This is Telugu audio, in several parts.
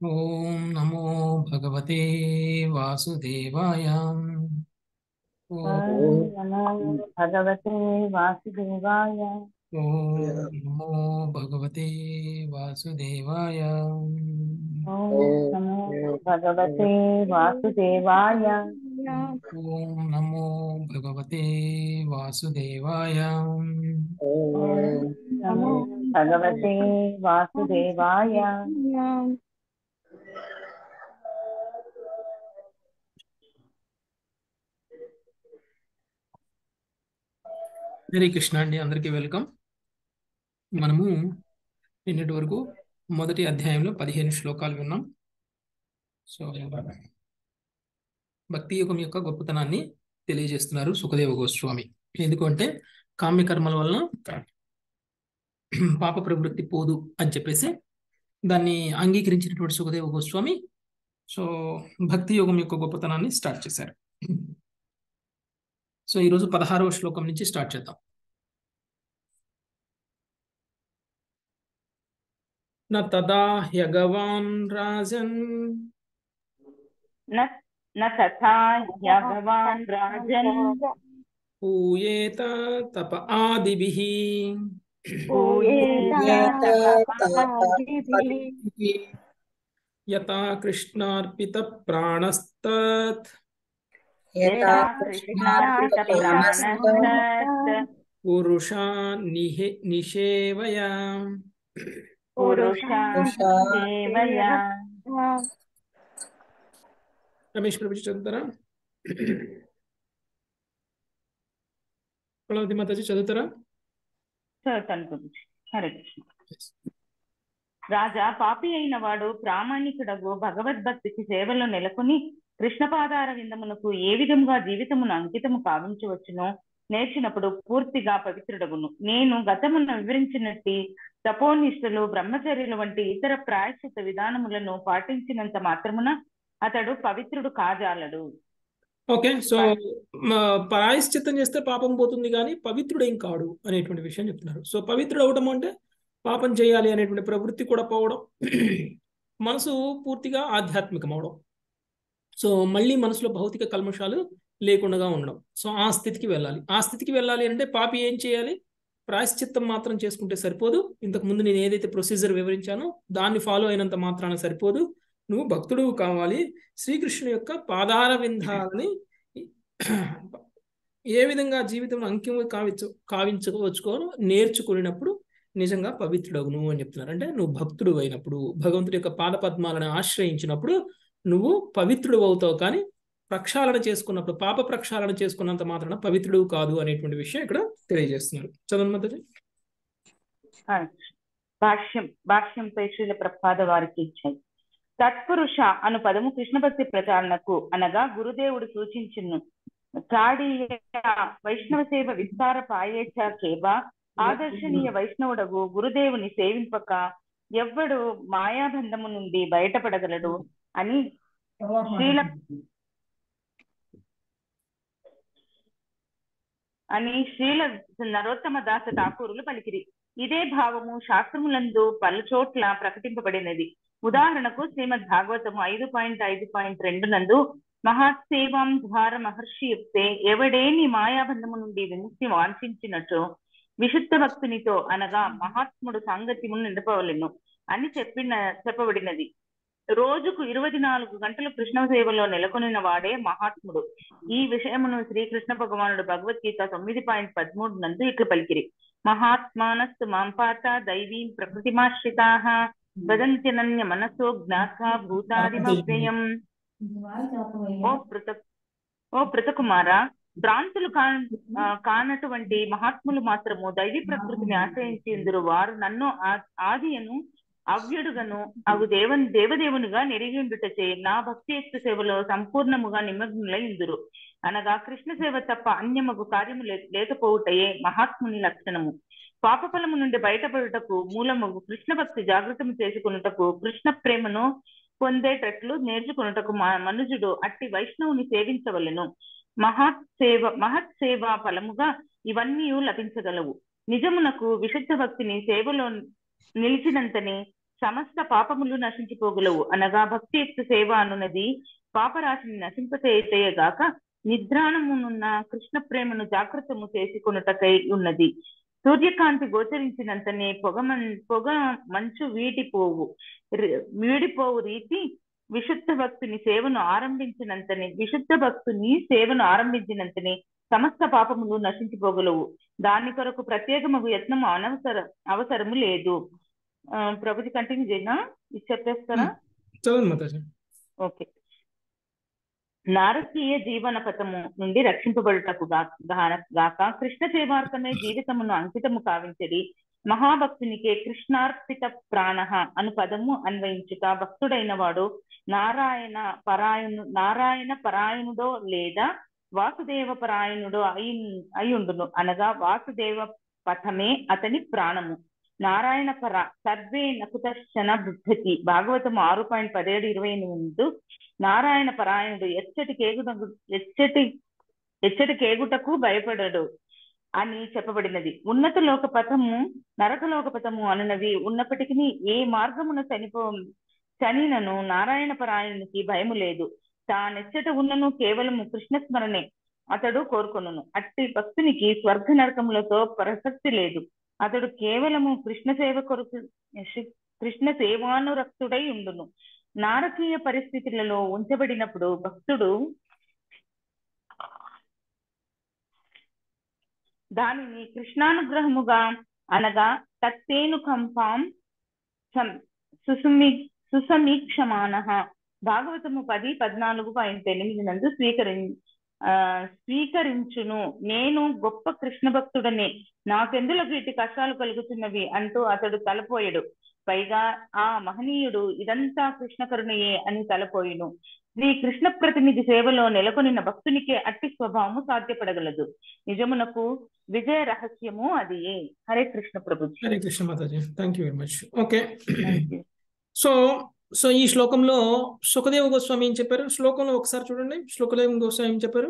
ॐ नमो भगवते वासुदेवाय ॐ ॐ नमो भगवते वासुदेवाय ॐ नमो भगवते वासुदेवाय ॐ नमो भगवते वासुदेवाय ॐ नमो भगवते वासुदेवाय ॐ नमो भगवते वासुदेवाय హరే కృష్ణ అండి అందరికీ వెల్కమ్ మనము నిన్నటి వరకు మొదటి అధ్యాయంలో పదిహేను శ్లోకాలు విన్నాం సో భక్తి యుగం యొక్క గొప్పతనాన్ని తెలియజేస్తున్నారు సుఖదేవ గోస్వామి ఎందుకంటే కామ్య కర్మల వలన పాప ప్రవృత్తి పోదు అని చెప్పేసి దాన్ని అంగీకరించినటువంటి సుఖదేవ గోస్వామి సో భక్తి యోగం యొక్క గొప్పతనాన్ని స్టార్ట్ చేశారు సో ఈరోజు పదహారవ శ్లోకం నుంచి స్టార్ట్ చేద్దాం న తదా హ్యగవాన్ రాజన్ न न तथा ह्यभवान् राजन् పూయేత తప ఆదిభిః पूयेत యథా కృష్ణార్పిత ప్రాణస్తత్ यथा कृष्णार्पितप्राणस्तत् పురుషా నిహే నిషేవయా पुरुषान् सेवय రమేష్ ప్రభుజీ చదువుతారా కులవతి మాతాజీ చదువుతారా చదువుతాను గురించి హరే కృష్ణ రాజా పాపి అయిన వాడు ప్రామాణికుడగు భగవద్భక్తికి సేవలో నెలకొని కృష్ణపాదార విందమునకు ఏ విధముగా జీవితమును అంకితము కావించవచ్చునో నేర్చినప్పుడు పూర్తిగా పవిత్రుడగును నేను గతమున వివరించినట్టి తపోనిష్టలు బ్రహ్మచర్యలు వంటి ఇతర ప్రాయశ్చిత విధానములను పాటించినంత మాత్రమున అతడు పవిత్రుడు కాజాలడు ఓకే సో ప్రాయశ్చిత్తం చేస్తే పాపం పోతుంది కానీ పవిత్రుడేం కాడు అనేటువంటి విషయం చెప్తున్నారు సో పవిత్రుడు అవడం అంటే పాపం చేయాలి అనేటువంటి ప్రవృత్తి కూడా పోవడం మనసు పూర్తిగా ఆధ్యాత్మికం అవడం సో మళ్ళీ మనసులో భౌతిక కల్మషాలు లేకుండా ఉండడం సో ఆ స్థితికి వెళ్ళాలి ఆ స్థితికి వెళ్ళాలి అంటే పాపి ఏం చేయాలి ప్రాయశ్చిత్తం మాత్రం చేసుకుంటే సరిపోదు ఇంతకు ముందు నేను ఏదైతే ప్రొసీజర్ వివరించానో దాన్ని ఫాలో అయినంత మాత్రాన సరిపోదు నువ్వు భక్తుడు కావాలి శ్రీకృష్ణుని యొక్క పాదార వింధాలని ఏ విధంగా జీవితం అంకిం కావించ కావించుకోవచ్చుకోను నేర్చుకున్నప్పుడు నిజంగా పవిత్రుడవును అని చెప్తున్నారు అంటే నువ్వు భక్తుడు అయినప్పుడు భగవంతుడి యొక్క పాద పద్మాలను ఆశ్రయించినప్పుడు నువ్వు పవిత్రుడు అవుతావు కానీ ప్రక్షాళన చేసుకున్నప్పుడు పాప ప్రక్షాళన చేసుకున్నంత మాత్రాన పవిత్రుడు కాదు అనేటువంటి విషయం ఇక్కడ తెలియజేస్తున్నారు చదవను భాష్యం భాష్యంపై శ్రీల ప్రపాద వారికి ఇచ్చాయి తత్పురుష అను పదము కృష్ణ భక్తి ప్రచారణకు అనగా గురుదేవుడు సూచించును చాడీయ వైష్ణవ సేవ విస్తార పాయేచ కేవ ఆదర్శనీయ వైష్ణవుడగు గురుదేవుని సేవింపక ఎవ్వడు మాయాబంధము నుండి బయటపడగలడు అని శ్రీల అని శ్రీల నరోత్తమ దాస ఠాకూరులు పలికిరి ఇదే భావము శాస్త్రములందు పలు చోట్ల ప్రకటింపబడినది ఉదాహరణకు శ్రీమద్ భాగవతము ఐదు పాయింట్ ఐదు పాయింట్ రెండు నందు మహాసేవాం ద్వార మహర్షి యుక్తే ఎవడేని మాయాబంధము నుండి విముక్తి వాంఛించినట్టు విశుద్ధ భక్తునితో అనగా మహాత్ముడు సాంగత్యము నిండపవలను అని చెప్పిన చెప్పబడినది రోజుకు ఇరవై నాలుగు గంటలు కృష్ణ సేవలో నెలకొనిన వాడే మహాత్ముడు ఈ విషయమును శ్రీకృష్ణ భగవానుడు భగవద్గీత తొమ్మిది పాయింట్ పదమూడు నందు ఇట్లు పలికిరి మహాత్మానస్తు మాంపాత దైవీం ప్రకృతిమాశ్రితా వదంత్యనన్య మనసో జ్ఞాత్వా భూతాదిమవ్యయం ఓ పృత ఓ పృతకుమార భ్రాంతులు కా కానటువంటి మహాత్ములు మాత్రము దైవీ ప్రకృతిని ఆశ్రయించి ఇందురు వారు నన్ను ఆదియను అవ్యుడుగను అగు దేవన్ దేవదేవునిగా నెరిగిండుటచే నా భక్తియుక్త సేవలో సంపూర్ణముగా నిమగ్నులై ఇందురు అనగా కృష్ణ సేవ తప్ప అన్యమగు కార్యము లేకపోవుటయే మహాత్ముని లక్షణము పాపఫలము నుండి బయటపడుటకు మూలమగు కృష్ణ భక్తి జాగృతము చేసుకున్నటకు కృష్ణ ప్రేమను పొందేటట్లు నేర్చుకున్నటకు మనుజుడు అట్టి వైష్ణవుని సేవించవలెను మహత్ సేవ మహత్ సేవ ఫలముగా ఇవన్నీ లభించగలవు నిజమునకు విశుద్ధ భక్తిని సేవలో నిలిచినంతని సమస్త పాపములు నశించిపోగలవు అనగా భక్తియుక్త సేవ అనున్నది పాపరాశిని నశింపచేయగాక నిద్రాణమునున్న కృష్ణ ప్రేమను జాగృతము చేసుకొనుటకై ఉన్నది సూర్యకాంతి గోచరించినంతనే పొగ మం పొగ మంచు వీడిపోవు రి- వీడిపోవు రీతి విశుద్ధ భక్తుని సేవను ఆరంభించినంతనే విశుద్ధ భక్తుని సేవను ఆరంభించినంతనే సమస్త పాపములు నశించిపోగలవు దాని కొరకు ప్రత్యేకము యత్నం అనవసర అవసరము లేదు ఆ, ప్రభుజీ కంటిన్యూ చేయనా ఇది చెప్పేస్తారా చదవండి మాతాజీ ఓకే నారకీయ జీవన పథము నుండి రక్షింపబడుటకు గా- గాన- గాక కృష్ణ సేవార్థమే జీవితమును అంకితము కావించడి మహాభక్తునికే కృష్ణార్పిత ప్రాణ అను పదము అన్వయించుట భక్తుడైన వాడు నారాయణ పరాయణు నారాయణ పరాయణుడో లేదా వాసుదేవ పరాయణుడో అయి అయ్యుండును అనగా వాసుదేవ పథమే అతని ప్రాణము నారాయణ పర సర్వే నకుతర్శన బుద్ధతి భాగవతం ఆరు పాయింట్ పదిహేడు ఇరవై ఎనిమిది నారాయణ పరాయణుడు ఎచ్చటి కేగుటకు ఎచ్చటి ఎచ్చటి కేగుటకు భయపడడు అని చెప్పబడినది ఉన్నత లోక పథము నరక లోక పథము అనునవి ఉన్నప్పటికీ ఏ మార్గమున చనిపో చనినను నారాయణ పరాయణునికి భయము లేదు తానెచ్చట ఉన్నను కేవలము కృష్ణ స్మరణే అతడు కోరుకొనును అట్టి భక్తునికి స్వర్గ నరకములతో ప్రసక్తి లేదు అతడు కేవలము కృష్ణ సేవ కొరకు కృష్ణ సేవానురక్తుడై ఉండును నారకీయ పరిస్థితులలో ఉంచబడినప్పుడు భక్తుడు దానిని కృష్ణానుగ్రహముగా అనగా తత్తేను కంపాం సం- సుసుమి సుసమీక్షమాన భాగవతము పది పద్నాలుగు పాయింట్ ఎనిమిది నందు స్వీకరి ఆ, స్వీకరించును నేను గొప్ప కృష్ణ భక్తుడనే నాకెందులకు ఇటు కష్టాలు కలుగుతున్నవి అంటూ అతడు తలపోయడు పైగా ఆ మహనీయుడు ఇదంతా కృష్ణ కరుణయే అని తలపోయిను శ్రీ కృష్ణ ప్రతినిధి సేవలో నెలకొనిన భక్తునికే అట్టి స్వభావము సాధ్యపడగలదు నిజమునకు విజయ రహస్యము అది Hare Krishna Prabhuji Hare Krishna Mataji thank you very much okay Thank you. So so ఈ శ్లోకంలో సుఖదేవ గోస్వామి ఏం చెప్పారు శ్లోకంలో ఒకసారి చూడండి సుఖదేవ గోస్వామి ఏం చెప్పారు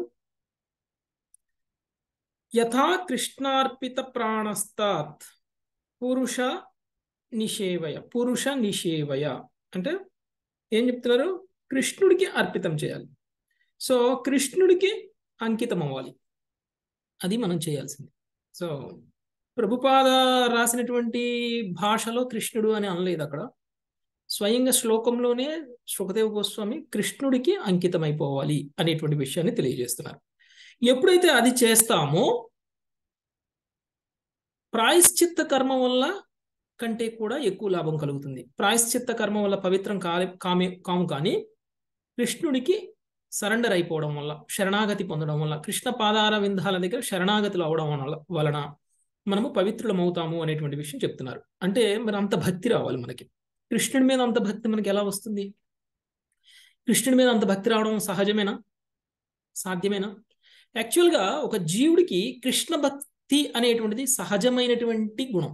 యథా కృష్ణార్పిత ప్రాణస్తాత్ పురుష నిషేవయ పురుష నిషేవయ అంటే ఏం చెప్తున్నారు కృష్ణుడికి అర్పితం చేయాలి సో కృష్ణుడికి అంకితం అవ్వాలి అది మనం చేయాల్సింది సో ప్రభుపాద రాసినటువంటి భాషలో కృష్ణుడు అని అనలేదు అక్కడ స్వయంగా శ్లోకంలోనే సుఖదేవ గోస్వామి కృష్ణుడికి అంకితమైపోవాలి అనేటువంటి విషయాన్ని తెలియజేస్తున్నారు ఎప్పుడైతే అది చేస్తామో ప్రాయశ్చిత్త కర్మ వల్ల కంటే కూడా ఎక్కువ లాభం కలుగుతుంది ప్రాయశ్చిత్త కర్మ వల్ల పవిత్రం కాలే కామే కాము కానీ కృష్ణుడికి సరెండర్ అయిపోవడం వల్ల శరణాగతి పొందడం వల్ల కృష్ణ పాదార వింధాల దగ్గర శరణాగతులు అవడం వల్ల వలన మనము పవిత్రులం అవుతాము అనేటువంటి విషయం చెప్తున్నారు అంటే మరి అంత భక్తి రావాలి మనకి కృష్ణుడి మీద అంత భక్తి మనకి ఎలా వస్తుంది కృష్ణుడి మీద అంత భక్తి రావడం సహజమేనా సాధ్యమేనా యాక్చువల్గా ఒక జీవుడికి కృష్ణ భక్తి అనేటువంటిది సహజమైనటువంటి గుణం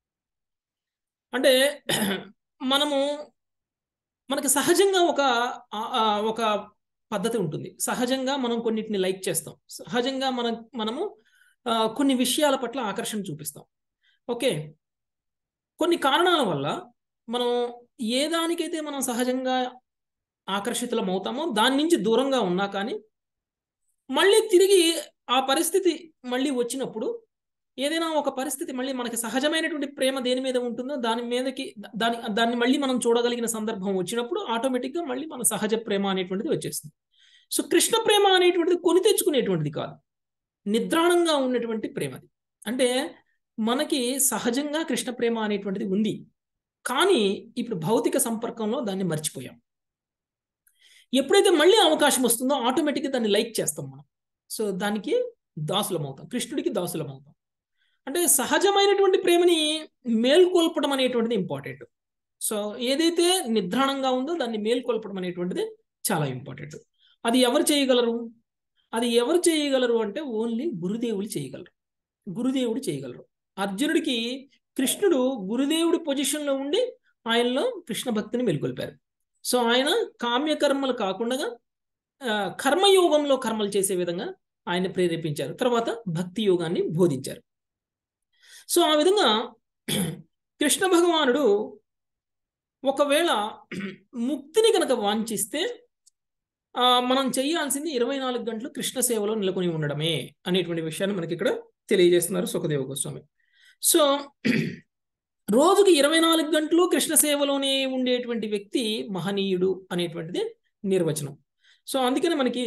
అంటే మనము మనకి సహజంగా ఒక ఆ- ఆ ఒక పద్ధతి ఉంటుంది సహజంగా మనం కొన్నిటిని లైక్ చేస్తాం సహజంగా మనం మనము ఆ, కొన్ని విషయాల పట్ల ఆకర్షణ చూపిస్తాం ఓకే కొన్ని కారణాల వల్ల మనం ఏ దానికైతే మనం సహజంగా ఆకర్షితులం అవుతామో దాని నుంచి దూరంగా ఉన్నా కానీ మళ్ళీ తిరిగి ఆ పరిస్థితి మళ్ళీ వచ్చినప్పుడు ఏదైనా ఒక పరిస్థితి మళ్ళీ మనకి సహజమైనటువంటి ప్రేమ దేని మీద ఉంటుందో దాని మీదకి దాని దాన్ని మళ్ళీ మనం చూడగలిగిన సందర్భం వచ్చినప్పుడు ఆటోమేటిక్గా మళ్ళీ మన సహజ ప్రేమ అనేటువంటిది వచ్చేస్తుంది సో కృష్ణ ప్రేమ అనేటువంటిది కొని తెచ్చుకునేటువంటిది కాదు నిద్రాణంగా ఉన్నటువంటి ప్రేమ అది అంటే మనకి సహజంగా కృష్ణ ప్రేమ అనేటువంటిది ఉంది కానీ ఇప్పుడు భౌతిక సంపర్కంలో దాన్ని మర్చిపోయాం ఎప్పుడైతే మళ్ళీ అవకాశం వస్తుందో ఆటోమేటిక్గా దాన్ని లైక్ చేస్తాం మనం సో దానికి దాసులం అవుతాం కృష్ణుడికి దాసులం అవుతాం అంటే సహజమైనటువంటి ప్రేమని మేల్కొల్పడం అనేటువంటిది ఇంపార్టెంట్ సో ఏదైతే నిద్రాణంగా ఉందో దాన్ని మేల్కొల్పడం అనేటువంటిది చాలా ఇంపార్టెంట్ అది ఎవరు చేయగలరు అది ఎవరు చేయగలరు అంటే ఓన్లీ గురుదేవులు చేయగలరు గురుదేవుడు చేయగలరు అర్జునుడికి కృష్ణుడు గురుదేవుడి పొజిషన్లో ఉండి ఆయనలో కృష్ణ భక్తిని మేల్కొల్పారు సో ఆయన కామ్యకర్మలు కాకుండా ఆ, కర్మయోగంలో కర్మలు చేసే విధంగా ఆయన ప్రేరేపించారు తర్వాత భక్తి యోగాన్ని బోధించారు సో ఆ విధంగా కృష్ణ భగవానుడు ఒకవేళ ముక్తిని కనుక వాంఛిస్తే ఆ, మనం చేయాల్సింది ఇరవై నాలుగు గంటలు కృష్ణ సేవలో నెలకొని ఉండడమే అనేటువంటి విషయాన్ని మనకి ఇక్కడ తెలియజేస్తున్నారు సుఖదేవ గోస్వామి సో రోజుకి ఇరవై నాలుగు గంటలు కృష్ణ సేవలోనే ఉండేటువంటి వ్యక్తి మహనీయుడు అనేటువంటిది నిర్వచనం సో అందుకని మనకి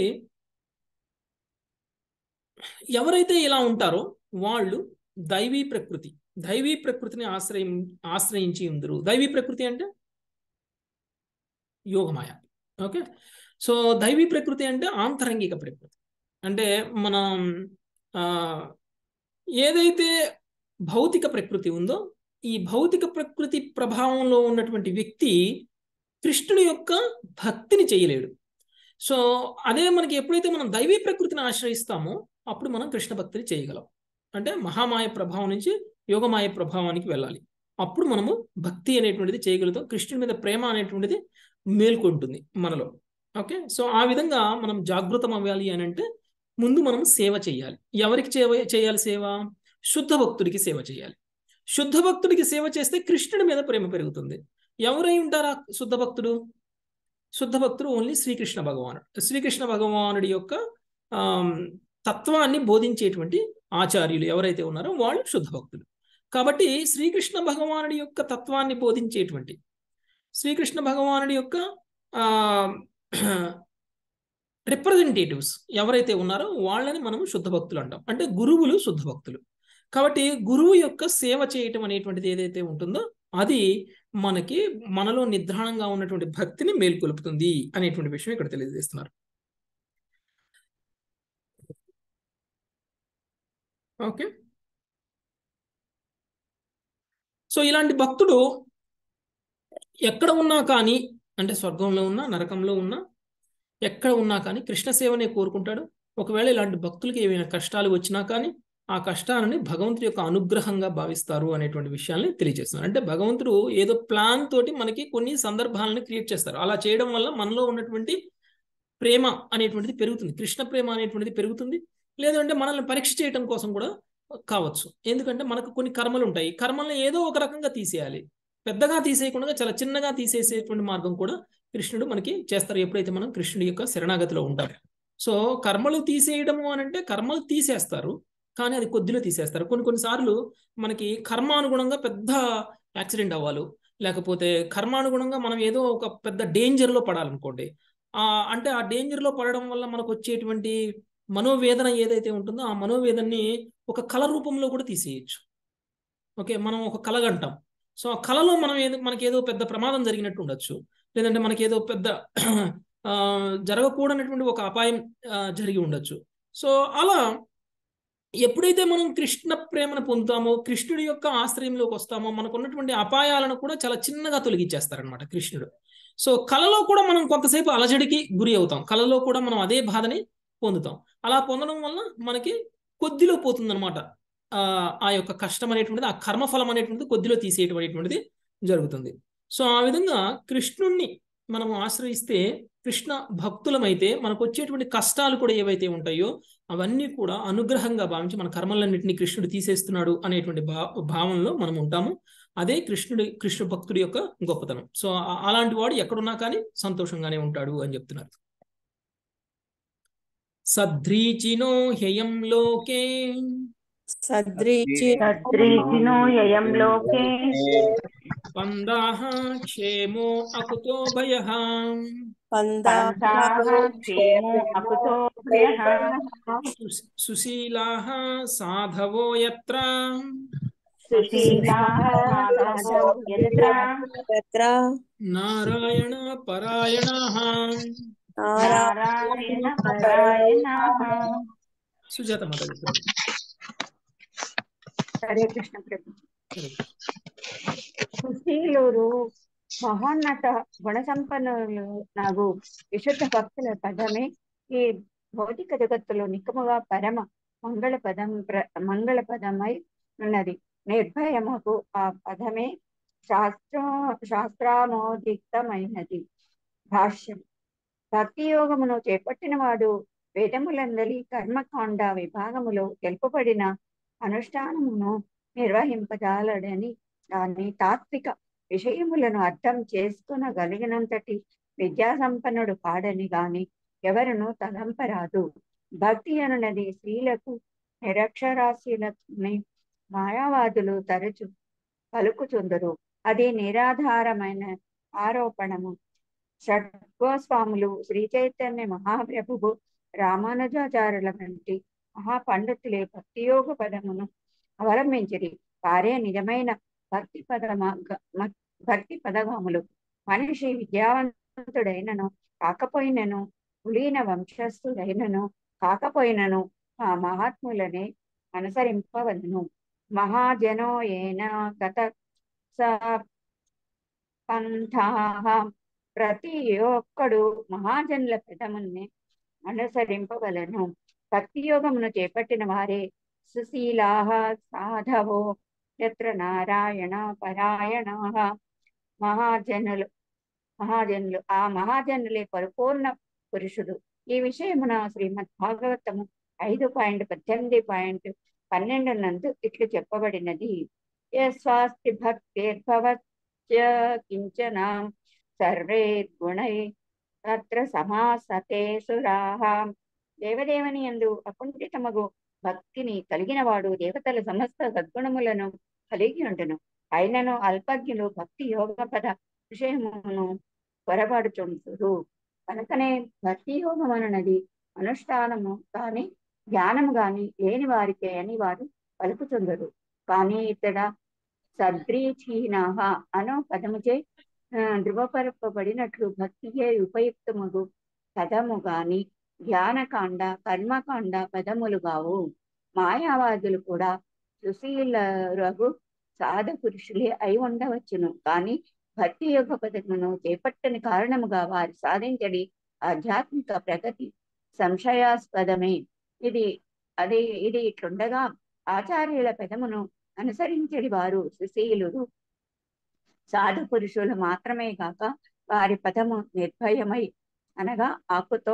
ఎవరైతే ఇలా ఉంటారో వాళ్ళు దైవీ ప్రకృతి దైవీ ప్రకృతిని ఆశ్రయం ఆశ్రయించి ఉందరు దైవీ ప్రకృతి అంటే యోగమాయ ఓకే సో దైవీ ప్రకృతి అంటే ఆంతరంగిక ప్రకృతి అంటే మనం ఆ, ఏదైతే భౌతిక ప్రకృతి ఉందో ఈ భౌతిక ప్రకృతి ప్రభావంలో ఉన్నటువంటి వ్యక్తి కృష్ణుని యొక్క భక్తిని చేయలేడు సో అదే మనకి ఎప్పుడైతే మనం దైవీ ప్రకృతిని ఆశ్రయిస్తామో అప్పుడు మనం కృష్ణ భక్తిని చేయగలం అంటే మహామాయ ప్రభావం నుంచి యోగమాయ ప్రభావానికి వెళ్ళాలి అప్పుడు మనము భక్తి అనేటువంటిది చేయగలుగుతాం కృష్ణుడి మీద ప్రేమ అనేటువంటిది మేల్కొంటుంది మనలో ఓకే సో ఆ విధంగా మనం జాగృతం అవ్వాలి అని అంటే ముందు మనం సేవ చేయాలి ఎవరికి సేవ చేయాలి సేవ శుద్ధ భక్తుడికి సేవ చేయాలి శుద్ధ భక్తుడికి సేవ చేస్తే కృష్ణుడి మీద ప్రేమ పెరుగుతుంది ఎవరై ఉంటారా శుద్ధ భక్తుడు శుద్ధ భక్తుడు ఓన్లీ శ్రీకృష్ణ భగవానుడు శ్రీకృష్ణ భగవానుడి యొక్క ఆమ్, తత్వాన్ని బోధించేటువంటి ఆచార్యులు ఎవరైతే ఉన్నారో వాళ్ళు శుద్ధ భక్తులు కాబట్టి శ్రీకృష్ణ భగవానుడి యొక్క తత్వాన్ని బోధించేటువంటి శ్రీకృష్ణ భగవానుడి యొక్క ఆ రిప్రజెంటేటివ్స్ ఎవరైతే ఉన్నారో వాళ్ళని మనం శుద్ధ భక్తులు అంటాం అంటే గురువులు శుద్ధ భక్తులు కాబట్టి గురువు యొక్క సేవ చేయటం అనేటువంటిది ఏదైతే ఉంటుందో అది మనకి మనలో నిద్రాణంగా ఉన్నటువంటి భక్తిని మేల్కొలుపుతుంది అనేటువంటి విషయం ఇక్కడ తెలియజేస్తున్నారు ఓకే సో ఇలాంటి భక్తుడు ఎక్కడ ఉన్నా కానీ అంటే స్వర్గంలో ఉన్నా నరకంలో ఉన్నా ఎక్కడ ఉన్నా కానీ కృష్ణ సేవనే కోరుకుంటాడు ఒకవేళ ఇలాంటి భక్తులకి ఏమైనా కష్టాలు వచ్చినా కానీ ఆ కష్టాలని భగవంతుడి యొక్క అనుగ్రహంగా భావిస్తారు అనేటువంటి విషయాల్ని తెలియజేస్తున్నారు అంటే భగవంతుడు ఏదో ప్లాన్ తోటి మనకి కొన్ని సందర్భాలను క్రియేట్ చేస్తారు అలా చేయడం వల్ల మనలో ఉన్నటువంటి ప్రేమ అనేటువంటిది పెరుగుతుంది కృష్ణ ప్రేమ అనేటువంటిది పెరుగుతుంది లేదంటే మనల్ని పరీక్ష చేయడం కోసం కూడా కావచ్చు ఎందుకంటే మనకు కొన్ని కర్మలు ఉంటాయి కర్మల్ని ఏదో ఒక రకంగా తీసేయాలి పెద్దగా తీసేయకుండా చాలా చిన్నగా తీసేసేటువంటి మార్గం కూడా కృష్ణుడు మనకి చేస్తారు ఎప్పుడైతే మనం కృష్ణుడి యొక్క శరణాగతిలో ఉంటాం సో కర్మలు తీసేయడము అని అంటే కర్మలు తీసేస్తారు కానీ అది కొద్దిలో తీసేస్తారు కొన్ని కొన్నిసార్లు మనకి కర్మానుగుణంగా పెద్ద యాక్సిడెంట్ అవ్వాలి లేకపోతే కర్మానుగుణంగా మనం ఏదో ఒక పెద్ద డేంజర్లో పడాలనుకోండి ఆ అంటే ఆ డేంజర్లో పడడం వల్ల మనకు వచ్చేటువంటి మనోవేదన ఏదైతే ఉంటుందో ఆ మనోవేదనని ఒక కళ రూపంలో కూడా తీసేయచ్చు ఓకే మనం ఒక కలగంటాం సో ఆ కళలో మనం ఏదో మనకి ఏదో పెద్ద ప్రమాదం జరిగినట్టు ఉండొచ్చు లేదంటే మనకి ఏదో పెద్ద ఆ, జరగకూడనటువంటి ఒక అపాయం ఆ, జరిగి ఉండొచ్చు సో అలా ఎప్పుడైతే మనం కృష్ణ ప్రేమను పొందుతామో కృష్ణుడి యొక్క ఆశ్రయంలోకి వస్తామో మనకు ఉన్నటువంటి అపాయాలను కూడా చాలా చిన్నగా తొలగించేస్తారనమాట కృష్ణుడు సో కళలో కూడా మనం కొంతసేపు అలజడికి గురి అవుతాం కళలో కూడా మనం అదే బాధని పొందుతాం అలా పొందడం వల్ల మనకి కొద్దిలో పోతుందన్నమాట ఆ ఆ యొక్క కష్టం అనేటువంటిది ఆ కర్మఫలం అనేటువంటిది కొద్దిలో తీసేయటం అనేటువంటిది జరుగుతుంది సో ఆ విధంగా కృష్ణుణ్ణి మనం ఆశ్రయిస్తే కృష్ణ భక్తులమైతే మనకు వచ్చేటువంటి కష్టాలు కూడా ఏవైతే ఉంటాయో అవన్నీ కూడా అనుగ్రహంగా భావించి మన కర్మలన్నింటినీ కృష్ణుడు తీసేస్తున్నాడు అనేటువంటి భా భావంలో మనం ఉంటాము అదే కృష్ణుడి కృష్ణ భక్తుడి యొక్క గొప్పతనం సో ఆ- అలాంటి వాడు ఎక్కడున్నా కానీ సంతోషంగానే ఉంటాడు అని చెప్తున్నారు సద్రీచినో హ్యయం లోకే సద్రీచి తద్రీచినో యయం లోకే పందాహ క్షేమో అకుతో భయః పంథాః క్షేమో అకుతో భయః సు- సుశీలాః సాధవో యత్ర సుశీలాః సాధవో యత్ర తత్ర నారాయణ పరాయణాః నారాయణ పరాయణాః సుజాత మాత చెప్తున్నారు. హరే కృష్ణ ప్రభు సరే. సుశీలురు మహోన్నత గుణ సంపన్నులు నాకు విశుద్ధ భక్తుల పదమే ఈ భౌతిక జగత్తులో నిక్కముగా పరమ మంగళ పదం ప్ర- మంగళ పదమై ఉన్నది నిర్భయముకు ఆ పదమే శాస్త్ర శాస్త్రామోదితమైనది భాష్యం భక్తి యోగమును చేపట్టిన వాడు వేదములందలి కర్మకాండ విభాగములో తెలుపబడిన అనుష్ఠానమును నిర్వహింపజాలడని దాని తాత్విక విషయములను అర్థం చేసుకొనగలిగినంతటి విద్యా సంపన్నుడు కాడని గాని ఎవరును తలంపరాదు భక్తి అనున్నది స్త్రీలకు నిరక్షరాస్యులని మాయావాదులు తరచు పలుకుచుందరు అది నిరాధారమైన ఆరోపణము షడ్గోస్వాములు శ్రీ చైతన్య మహాప్రభువు రామానుజాచారుల వంటి మహాపండితులే భక్తియోగ పదమును అవలంబించిరి వారే నిజమైన భక్తి పదమ భక్తి పదగాములు మనిషి విద్యావంతుడైనను కాకపోయినను కులీన వంశస్థుడైనను కాకపోయినను ఆ మహాత్ములనే అనుసరింపవలను మహాజనో ఏన గత పంథాహ ప్రతి ఒక్కడు మహాజనుల పెదముల్ని అనుసరింపవలను భక్తి యోగమును చేపట్టిన వారే సుశీలాహ సాధవో యత్ర నారాయణ పరాయణ మహాజనులు మహాజనులు ఆ మహాజనులే పరిపూర్ణ పురుషుడు ఈ విషయమున శ్రీమద్ భాగవతము ఐదు పాయింట్ పద్దెనిమిది పాయింట్ పన్నెండు నందు ఇట్లు చెప్పబడినది యస్వాస్తి భక్తిర్భవత్య కించన సర్వే గుణై తత్ర సమాసతే సురాహ దేవదేవని ఎందు అకుంఠితమగు భక్తిని కలిగిన వాడు దేవతల సమస్త సద్గుణములను కలిగి ఉండును అయినను అల్పజ్ఞులు భక్తి యోగ పద విషయమును పొరబడుచుంటురు కనుకనే భక్తి యోగం అనున్నది అనుష్ఠానము కాని జ్ఞానము గాని లేని వారికే అని వారు పలుకుతుందరు కానీ ఇతడ సద్రీచీనాహ అనో పదముచే ధృవపరపబడినట్లు భక్తియే ఉపయుక్తముగు పదము గాని జ్ఞానకాండ కర్మకాండ పదములు కావు మాయావాదులు కూడా సుశీలరగు సాధ పురుషులే అయి ఉండవచ్చును కానీ భక్తి యొక్క పదమును చేపట్టని కారణముగా వారు సాధించడి ఆధ్యాత్మిక ప్రగతి సంశయాస్పదమే ఇది అది ఇది ఇట్లుండగా ఆచార్యుల పెదమును అనుసరించడి వారు సుశీలురు సాధు పురుషులు మాత్రమే కాక వారి పదము నిర్భయమై అనగా ఆకుతో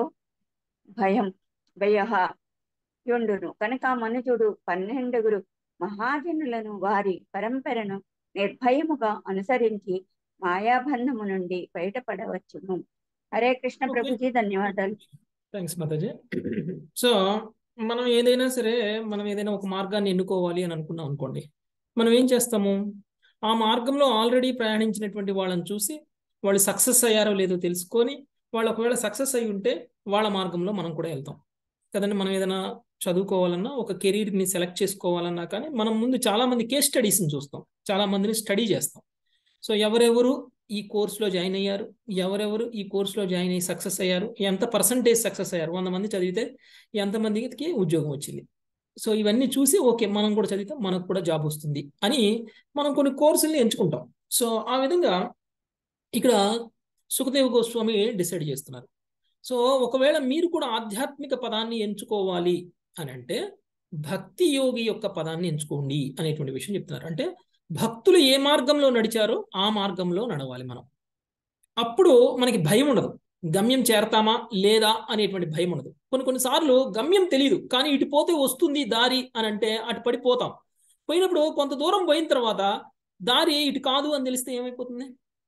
భయం భయ యుండును కనుక మనుజుడు పన్నెండుగురు మహాజనులను వారి పరంపరను నిర్భయముగా అనుసరించి మాయాబంధము నుండి బయటపడవచ్చును హరే కృష్ణ ప్రభుజీ ధన్యవాదాలు థ్యాంక్స్ మాతాజీ సో మనం ఏదైనా సరే మనం ఏదైనా ఒక మార్గాన్ని ఎన్నుకోవాలి అని అనుకున్నాం అనుకోండి మనం ఏం చేస్తాము ఆ మార్గంలో ఆల్రెడీ ప్రయాణించినటువంటి వాళ్ళని చూసి వాళ్ళు సక్సెస్ అయ్యారో లేదో తెలుసుకొని వాళ్ళు ఒకవేళ సక్సెస్ అయి ఉంటే వాళ్ళ మార్గంలో మనం కూడా వెళ్తాం కదండి మనం ఏదైనా చదువుకోవాలన్నా ఒక కెరీర్ని సెలెక్ట్ చేసుకోవాలన్నా కానీ మనం ముందు చాలా మంది కేస్ స్టడీస్ని చూస్తాం చాలా మందిని స్టడీ చేస్తాం సో ఎవరెవరు ఈ కోర్సులో జాయిన్ అయ్యారు ఎవరెవరు ఈ కోర్సులో జాయిన్ అయ్యి సక్సెస్ అయ్యారు ఎంత పర్సంటేజ్ సక్సెస్ అయ్యారు వంద మంది చదివితే ఎంతమందికి ఉద్యోగం వచ్చింది సో ఇవన్నీ చూసి ఓకే మనం కూడా చదివితే మనకు కూడా జాబ్ వస్తుంది అని మనం కొన్ని కోర్సుల్ని ఎంచుకుంటాం సో ఆ విధంగా ఇక్కడ సుఖదేవ్ గోస్వామి డిసైడ్ చేస్తున్నారు సో ఒకవేళ మీరు కూడా ఆధ్యాత్మిక పదాన్ని ఎంచుకోవాలి అని అంటే భక్తి యోగి యొక్క పదాన్ని ఎంచుకోండి అనేటువంటి విషయం చెప్తున్నారు అంటే భక్తులు ఏ మార్గంలో నడిచారో ఆ మార్గంలో నడవాలి మనం అప్పుడు మనకి భయం ఉండదు గమ్యం చేరతామా లేదా అనేటువంటి భయం ఉండదు కొన్ని కొన్నిసార్లు గమ్యం తెలియదు కానీ ఇటు పోతే వస్తుంది దారి అని అంటే అటు పడిపోతాం పోయినప్పుడు కొంత దూరం పోయిన తర్వాత దారి ఇటు కాదు అని తెలిస్తే ఏమైపోతుంది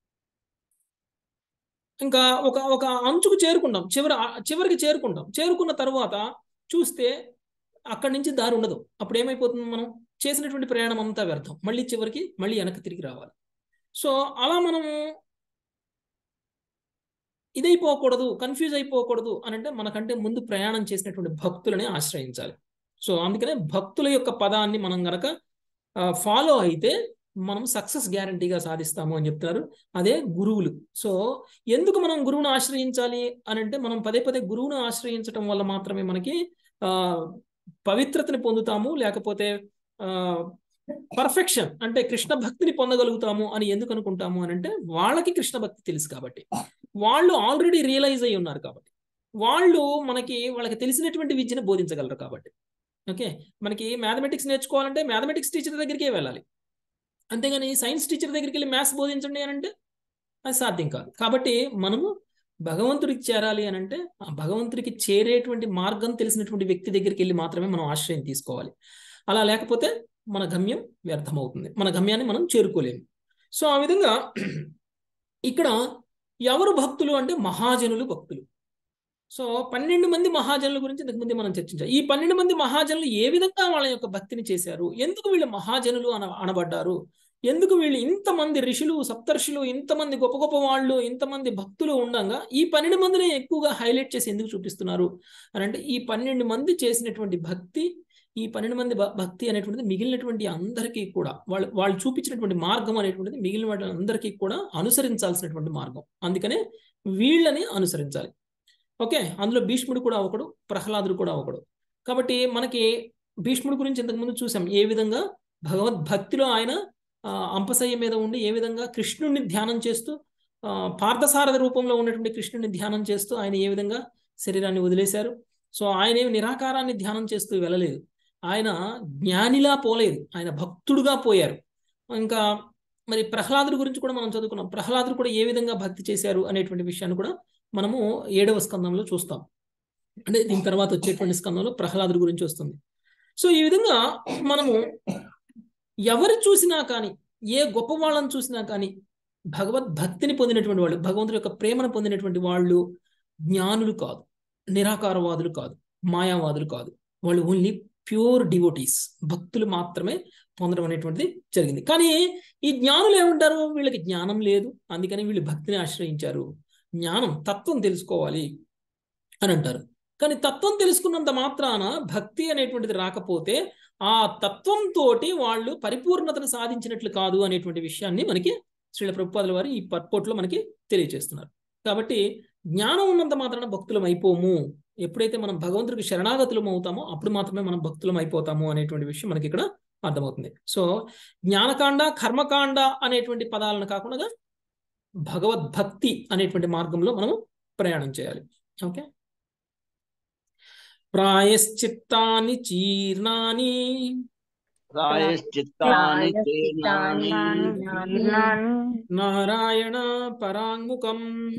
ఇంకా ఒక ఒక అంచుకు చేరుకుంటాం చివరి చివరికి చేరుకుంటాం చేరుకున్న తర్వాత చూస్తే అక్కడి నుంచి దారి ఉండదు అప్పుడు ఏమైపోతుంది మనం చేసినటువంటి ప్రయాణం అంతా వ్యర్థం మళ్ళీ చివరికి మళ్ళీ వెనక్కి తిరిగి రావాలి సో అలా మనము ఇదైపోకూడదు కన్ఫ్యూజ్ అయిపోకూడదు అని అంటే మనకంటే ముందు ప్రయాణం చేసినటువంటి భక్తులని ఆశ్రయించాలి సో అందుకనే భక్తుల యొక్క పదాన్ని మనం గనక ఫాలో అయితే మనం సక్సెస్ గ్యారంటీగా సాధిస్తాము అని చెప్తారు అదే గురువులు సో ఎందుకు మనం గురువును ఆశ్రయించాలి అని అంటే మనం పదే పదే గురువును ఆశ్రయించడం వల్ల మాత్రమే మనకి ఆ పవిత్రతని పొందుతాము లేకపోతే ఆ పర్ఫెక్షన్ అంటే కృష్ణ భక్తిని పొందగలుగుతాము అని ఎందుకు అనుకుంటాము అని అంటే వాళ్ళకి కృష్ణ భక్తి తెలుసు కాబట్టి వాళ్ళు ఆల్రెడీ రియలైజ్ అయి ఉన్నారు కాబట్టి వాళ్ళు మనకి వాళ్ళకి తెలిసినటువంటి విద్యను బోధించగలరు కాబట్టి ఓకే మనకి మ్యాథమెటిక్స్ నేర్చుకోవాలంటే మ్యాథమెటిక్స్ టీచర్ దగ్గరికే వెళ్ళాలి అంతేగాని సైన్స్ టీచర్ దగ్గరికి వెళ్ళి మ్యాథ్స్ బోధించండి అని అంటే అది సాధ్యం కాదు కాబట్టి మనము భగవంతుడికి చేరాలి అని అంటే ఆ భగవంతుడికి చేరేటువంటి మార్గం తెలిసినటువంటి వ్యక్తి దగ్గరికి వెళ్ళి మాత్రమే మనం ఆశ్రయం తీసుకోవాలి అలా లేకపోతే మన గమ్యం వ్యర్థమవుతుంది మన గమ్యాన్ని మనం చేరుకోలేము సో ఆ విధంగా ఇక్కడ ఎవరు భక్తులు అంటే మహాజనులు భక్తులు సో పన్నెండు మంది మహాజనుల గురించి ఇంతకుముందు మనం చర్చించాం ఈ పన్నెండు మంది మహాజనులు ఏ విధంగా వాళ్ళ యొక్క భక్తిని చేశారు ఎందుకు వీళ్ళు మహాజనులు అన అనబడ్డారు ఎందుకు వీళ్ళు ఇంతమంది ఋషులు సప్తర్షులు ఇంతమంది గొప్ప గొప్ప వాళ్ళు ఇంతమంది భక్తులు ఉండగా ఈ పన్నెండు మందిని ఎక్కువగా హైలైట్ చేసి ఎందుకు చూపిస్తున్నారు అని అంటే ఈ పన్నెండు మంది చేసినటువంటి భక్తి ఈ పన్నెండు మంది భ- భక్తి అనేటువంటిది మిగిలినటువంటి అందరికీ కూడా వాళ్ళు వాళ్ళు చూపించినటువంటి మార్గం అనేటువంటిది మిగిలిన వాళ్ళందరికీ కూడా అనుసరించాల్సినటువంటి మార్గం అందుకనే వీళ్ళని అనుసరించాలి ఓకే అందులో భీష్ముడు కూడా ఒకడు ప్రహ్లాదుడు కూడా ఒకడు కాబట్టి మనకి భీష్ముడి గురించి ఇంతకుముందు చూసాం ఏ విధంగా భగవద్భక్తిలో ఆయన ఆ, అంపశయ్య మీద ఉండి ఏ విధంగా కృష్ణుడిని ధ్యానం చేస్తూ ఆ, పార్థసారథి రూపంలో ఉన్నటువంటి కృష్ణుడిని ధ్యానం చేస్తూ ఆయన ఏ విధంగా శరీరాన్ని వదిలేశారు సో ఆయన ఏమి నిరాకారాన్ని ధ్యానం చేస్తూ వెళ్ళలేదు ఆయన జ్ఞానిలా పోలేదు ఆయన భక్తుడుగా పోయారు ఇంకా మరి ప్రహ్లాదుడి గురించి కూడా మనం చదువుకున్నాం ప్రహ్లాదుడు కూడా ఏ విధంగా భక్తి చేశారు అనేటువంటి విషయాన్ని కూడా మనము ఏడవ స్కందంలో చూస్తాం అంటే దీని తర్వాత వచ్చేటువంటి స్కందంలో ప్రహ్లాదుడి గురించి వస్తుంది సో ఈ విధంగా మనము ఎవరు చూసినా కానీ ఏ గొప్ప వాళ్ళని చూసినా కానీ భగవద్భక్తిని పొందినటువంటి వాళ్ళు భగవంతుడి యొక్క ప్రేమను పొందినటువంటి వాళ్ళు జ్ఞానులు కాదు నిరాకారవాదులు కాదు మాయావాదులు కాదు వాళ్ళు ఓన్లీ ప్యూర్ డివోటీస్ భక్తులు మాత్రమే పొందడం అనేటువంటిది జరిగింది కానీ ఈ జ్ఞానులు ఏమంటారు వీళ్ళకి జ్ఞానం లేదు అందుకని వీళ్ళు భక్తిని ఆశ్రయించారు జ్ఞానం తత్వం తెలుసుకోవాలి అని అంటారు కానీ తత్వం తెలుసుకున్నంత మాత్రాన భక్తి అనేటువంటిది రాకపోతే ఆ తత్వంతో వాళ్ళు పరిపూర్ణతను సాధించినట్లు కాదు అనేటువంటి విషయాన్ని మనకి శ్రీల ప్రభుపాదుల వారు ఈ పర్పోట్లో మనకి తెలియజేస్తున్నారు కాబట్టి జ్ఞానం ఉన్నంత మాత్రాన భక్తులం అయిపోము ఎప్పుడైతే మనం భగవంతుడికి శరణాగతులం అవుతామో అప్పుడు మాత్రమే మనం భక్తులం అయిపోతాము అనేటువంటి విషయం మనకి ఇక్కడ అర్థమవుతుంది సో జ్ఞానకాండ కర్మకాండ అనేటువంటి పదాలను కాకుండా భగవద్భక్తి అనేటువంటి మార్గంలో మనం ప్రయాణం చేయాలి ఓకే ప్రాయశ్చిత్తాని చీర్ణాని ప్రాయశ్చిత్తాని చేనాని నారాయణ పరాంగుకం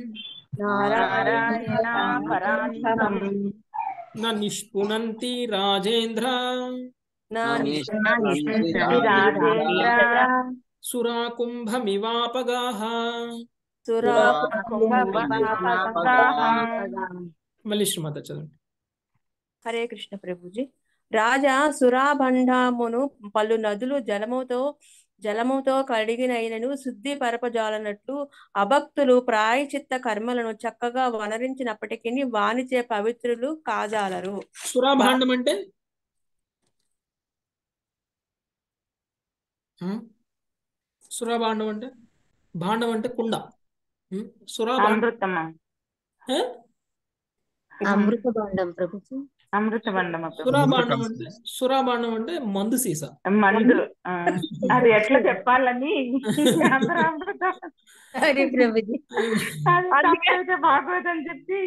నారాయణ పరాంతకం న నిష్పునంతి రాజేంద్ర రాజేంద్ర సురాకుంభమివాపగాహ మళ్ళీ శ్రీమాత చదవండి హరే కృష్ణ ప్రభుజీ రాజా సురాభండమును పలు నదులు జలముతో జలముతో కడిగినైనను శుద్ధి పరపజాలనట్లు అభక్తులు ప్రాయచిత్త కర్మలను చక్కగా వనరించినప్పటికీ వానిచే పవిత్రులు కాజాలరు సురాభాండం అంటే ఆ? సురాభాండం అంటే భాండం అంటే కుండ ఉం? సురాభాండం అమృతమా ఏ? అమృతభండం ప్రభుజీ అమృతబండం సురాభాండం అంటే సురాభాండం అంటే మందు సీసా మందు ఆ, అది ఎట్లా చెప్పాలని అందరూ అమృతం హరే ప్రభుజీ అది తప్పైతే భాగవతం చెప్పి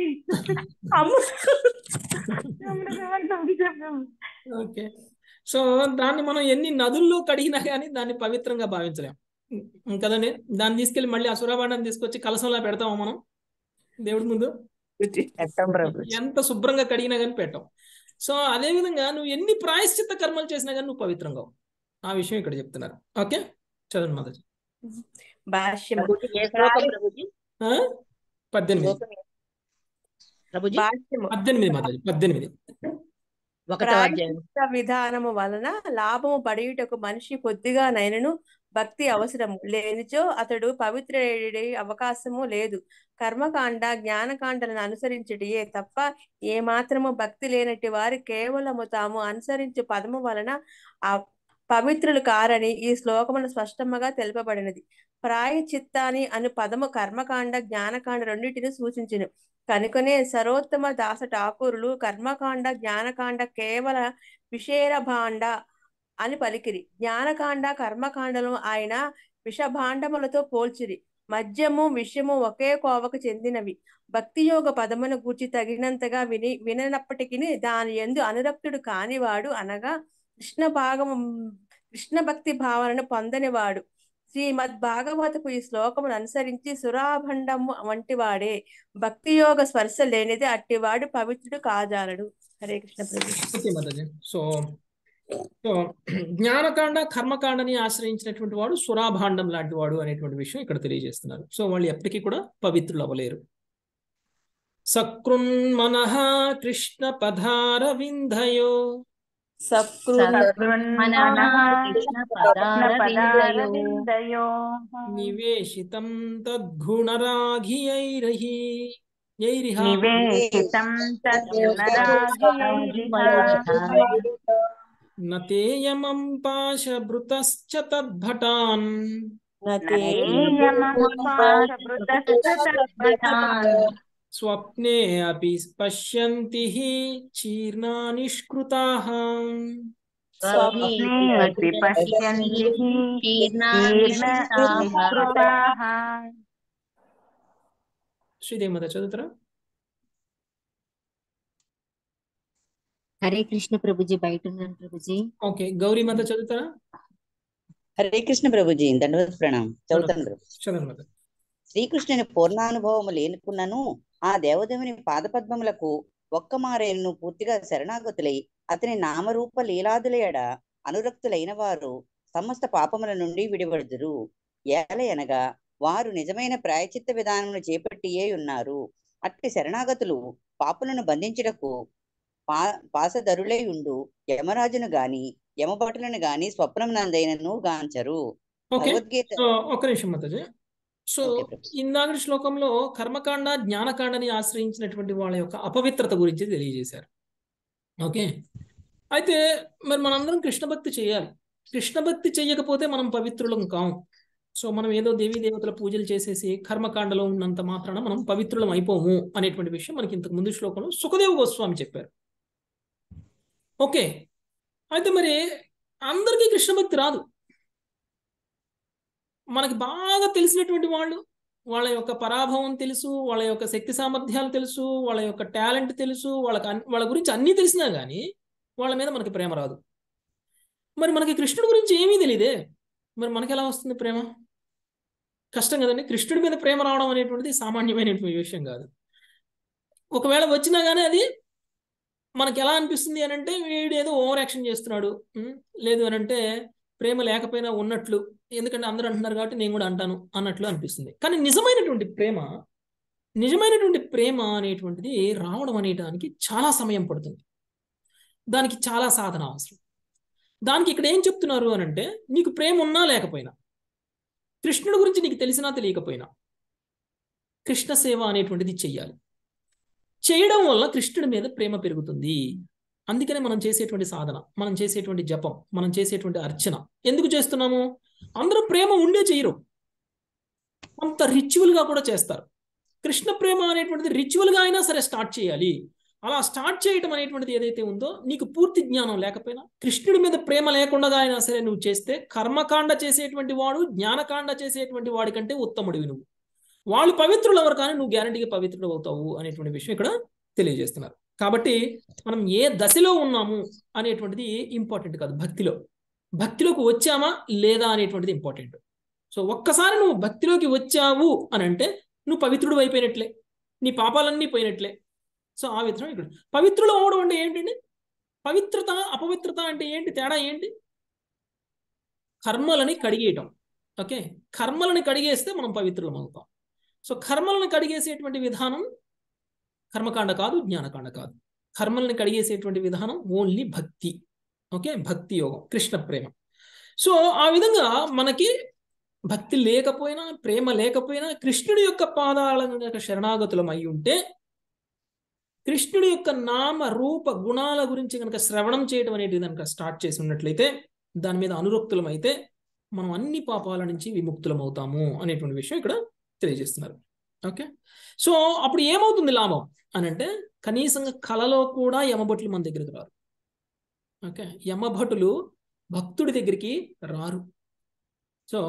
అమృతబండం చెప్పాము ఓకే సో దాన్ని మనం ఎన్ని నదుల్లో కడిగినా కానీ దాన్ని పవిత్రంగా భావించలేం ఉం, కదండి దాన్ని తీసుకెళ్లి మళ్ళీ ఆ సురాభాండాన్ని తీసుకొచ్చి కలసంలా పెడతామా మనం దేవుడి ముందు పెట్టం ప్రభుజీ ఎంత శుభ్రంగా కడిగినా కానీ పెట్టాం సో అదే విధంగా నువ్వు ఎన్ని ప్రాయశ్చిత్త కర్మలు చేసినా కానీ నువ్వు పవిత్రంగా అవ్వు. ఆ విషయం ఇక్కడ చెప్తున్నారు ఓకే చదవండి మాతాజీ భాష్యము ప్రభుజీ ఏ శ్లోకం ప్రభుజీ ఆ? పద్దెనిమిది శ్లోకం ఏ- ప్రభుజీ భాష్యము పద్దెనిమిది మాతాజీ పద్దెనిమిది ఒకటో అధ్యాయం ప్రాయశ్చిత్త విధానము వలన లాభము పడియుటకు మనిషి కొద్దిగా నైనను భక్తి అవసరము లేనిచో అతడు పవిత్రుడి అవకాశము లేదు కర్మకాండ జ్ఞానకాండలను అనుసరించుటయే తప్ప ఏ మాత్రము భక్తి లేనట్టి వారు కేవలము తాము అనుసరించు పదము వలన ఆ పవిత్రులు కారని ఈ శ్లోకమును స్పష్టముగా తెలుపబడినది ప్రాయచిత్తాని అను పదము కర్మకాండ జ్ఞానకాండ రెండింటిని సూచించును కనుకనే సరోత్తమ దాస ఠాకూరులు కర్మకాండ జ్ఞానకాండ కేవల విషేర భాండ అని పలికిరి జ్ఞానకాండ కర్మకాండలను ఆయన విషభాండములతో పోల్చిరి మద్యము విషయము ఒకే కోవకు చెందినవి భక్తి యోగ పదమును గూర్చి తగినంతగా విని విననప్పటికీ దాని ఎందు అనురక్తుడు కానివాడు అనగా కృష్ణ భాగము కృష్ణ భక్తి భావనను పొందనివాడు శ్రీమద్ భాగవతపు ఈ శ్లోకమును అనుసరించి సురాభండము వంటివాడే భక్తి యోగ స్పర్శ లేనిది అట్టివాడు పవిత్రుడు కాజాలడు Hare Krishna Prabhu okay Mataji so so జ్ఞానకాండ కర్మకాండని ఆశ్రయించినటువంటి వాడు సురాభాండం లాంటి వాడు అనేటువంటి విషయం ఇక్కడ తెలియజేస్తున్నారు సో వాళ్ళు ఎప్పటికీ కూడా పవిత్రులు అవ్వలేరు సకృన్మనః కృష్ణ పదారవిందయో సకృన్మనః కృష్ణ కృష్ణపదారవిందయో నివేశితం తద్గుణరాఘియైరహి యైరిహ నివేశితం తద్గుణరాగిరైరిహ నతేయమం పాశభృతశ్చ తద్భటాన్ స్వప్నే అపి పశ్యంతి చీర్ణా నిష్కృతాః స్వప్నేపి పశ్యంతి నిష్కృతాః శ్రీదేవత చదువుతారా హరే కృష్ణ ప్రభుజీ బయట ఉన్నాను ప్రభుజీ ఓకే గౌరీ మాత చదువుతారా హరే కృష్ణ ప్రభుజీ దండవత్ ప్రణామం చదువుతాను ప్రభు చదవండి మాత శ్రీకృష్ణుని పూర్ణానుభవము లేనుకున్నను ఆ దేవదేవుని పాదపద్మములకు ఒక్క మారేలను పూర్తిగా శరణాగతులై అతని నామరూప లీలాదులయడ అనురక్తులైన వారు సమస్త పాపముల నుండి విడివడుదురు ఏలయనగా వారు నిజమైన ప్రాయచిత్త విధానమును చేపట్టియే ఉన్నారు అట్టి శరణాగతులు పాపులను బంధించుటకు పా పాసధరులై ఉండు యమరాజును గాని యమభటులను గాని స్వప్నం నందైనను గాంచరు ఓకే భగవద్గీత సో ఒక్క నిమిషం మాతాజీ సో ఓకే ప్రభు. ఇందాక శ్లోకంలో కర్మకాండ జ్ఞానకాండని ఆశ్రయించినటువంటి వాళ్ళ యొక్క అపవిత్రత గురించి తెలియజేశారు ఓకే అయితే మరి మనందరం కృష్ణ భక్తి చేయాలి కృష్ణ భక్తి చేయకపోతే మనం పవిత్రులం కాం సో మనం ఏదో దేవీ దేవతల పూజలు చేసేసి కర్మకాండలో ఉన్నంత మాత్రాన మనం పవిత్రులం అయిపోము అనేటువంటి విషయం మనకి ఇంతకు ముందు శ్లోకంలో సుఖదేవ్ గోస్వామి చెప్పారు ఓకే అయితే మరి అందరికీ కృష్ణ భక్తి రాదు మనకి బాగా తెలిసినటువంటి వాళ్ళు వాళ్ళ యొక్క పరాభవం తెలుసు వాళ్ళ యొక్క శక్తి సామర్థ్యాలు తెలుసు వాళ్ళ యొక్క టాలెంట్ తెలుసు వాళ్ళకి అన్- వాళ్ళ గురించి అన్నీ తెలిసినా కానీ వాళ్ళ మీద మనకి ప్రేమ రాదు మరి మనకి కృష్ణుడి గురించి ఏమీ తెలియదే మరి మనకి ఎలా వస్తుంది ప్రేమ కష్టం కదండి కృష్ణుడి మీద ప్రేమ రావడం అనేటువంటిది సామాన్యమైనటువంటి విషయం కాదు ఒకవేళ వచ్చినా కానీ అది మనకి ఎలా అనిపిస్తుంది అని అంటే వీడు ఏదో ఓవర్ యాక్షన్ చేస్తున్నాడు ఉం? లేదు అని అంటే ప్రేమ లేకపోయినా ఉన్నట్లు ఎందుకంటే అందరూ అంటున్నారు కాబట్టి నేను కూడా అంటాను అన్నట్లు అనిపిస్తుంది కానీ నిజమైనటువంటి ప్రేమ నిజమైనటువంటి ప్రేమ అనేటువంటిది రావడం అనేటానికి చాలా సమయం పడుతుంది దానికి చాలా సాధన అవసరం దానికి ఇక్కడ ఏం చెప్తున్నారు అని అంటే నీకు ప్రేమ ఉన్నా లేకపోయినా కృష్ణుడి గురించి నీకు తెలిసినా తెలియకపోయినా కృష్ణ సేవ అనేటువంటిది చెయ్యాలి చేయడం వల్ల కృష్ణుడి మీద ప్రేమ పెరుగుతుంది అందుకనే మనం చేసేటువంటి సాధన మనం చేసేటువంటి జపం మనం చేసేటువంటి అర్చన ఎందుకు చేస్తున్నాము అందరూ ప్రేమ ఉండే చేయరు కొంత ritual గా కూడా చేస్తారు కృష్ణ ప్రేమ అనేటువంటిది ritual గా అయినా సరే స్టార్ట్ చేయాలి అలా స్టార్ట్ చేయటం అనేటువంటిది ఏదైతే ఉందో నీకు పూర్తి జ్ఞానం లేకపోయినా కృష్ణుడి మీద ప్రేమ లేకుండా అయినా సరే నువ్వు చేస్తే కర్మకాండ చేసేటువంటి వాడు జ్ఞానకాండ చేసేటువంటి వాడి కంటే ఉత్తముడివి నువ్వు వాళ్ళు పవిత్రులు ఎవరు కానీ నువ్వు గ్యారంటీగా పవిత్రుడు అవుతావు అనేటువంటి విషయం ఇక్కడ తెలియజేస్తున్నారు కాబట్టి మనం ఏ దశలో ఉన్నాము అనేటువంటిది ఇంపార్టెంట్ కాదు భక్తిలో భక్తిలోకి వచ్చామా లేదా అనేటువంటిది ఇంపార్టెంట్ సో ఒక్కసారి నువ్వు భక్తిలోకి వచ్చావు అని అంటే నువ్వు పవిత్రుడు అయిపోయినట్లే నీ పాపాలన్నీ పోయినట్లే సో ఆ విధంగా ఇక్కడ పవిత్రులు అవడం అంటే ఏంటండి పవిత్రత అపవిత్రత అంటే ఏంటి తేడా ఏంటి కర్మలని కడిగేయటం ఓకే కర్మలని కడిగేస్తే మనం పవిత్రులం అవుతాం సో కర్మలను కడిగేసేటువంటి విధానం కర్మకాండ కాదు జ్ఞానకాండ కాదు కర్మల్ని కడిగేసేటువంటి విధానం ఓన్లీ భక్తి ఓకే భక్తి యోగం కృష్ణ ప్రేమ సో ఆ విధంగా మనకి భక్తి లేకపోయినా ప్రేమ లేకపోయినా కృష్ణుడి యొక్క పాదాలను గనక శరణాగతులం అయి ఉంటే కృష్ణుడి యొక్క నామ రూప గుణాల గురించి కనుక శ్రవణం చేయడం అనేది కనుక స్టార్ట్ చేసి ఉన్నట్లయితే దాని మీద అనురక్తులం అయితే మనం అన్ని పాపాల నుంచి విముక్తులం అవుతాము అనేటువంటి విషయం ఇక్కడ తెలియజేస్తున్నారు ఓకే సో అప్పుడు ఏమవుతుంది లాభం అని అంటే కనీసంగా కలలో కూడా యమభటులు మన దగ్గరికి రారు ఓకే యమభటులు భక్తుడి దగ్గరికి రారు సో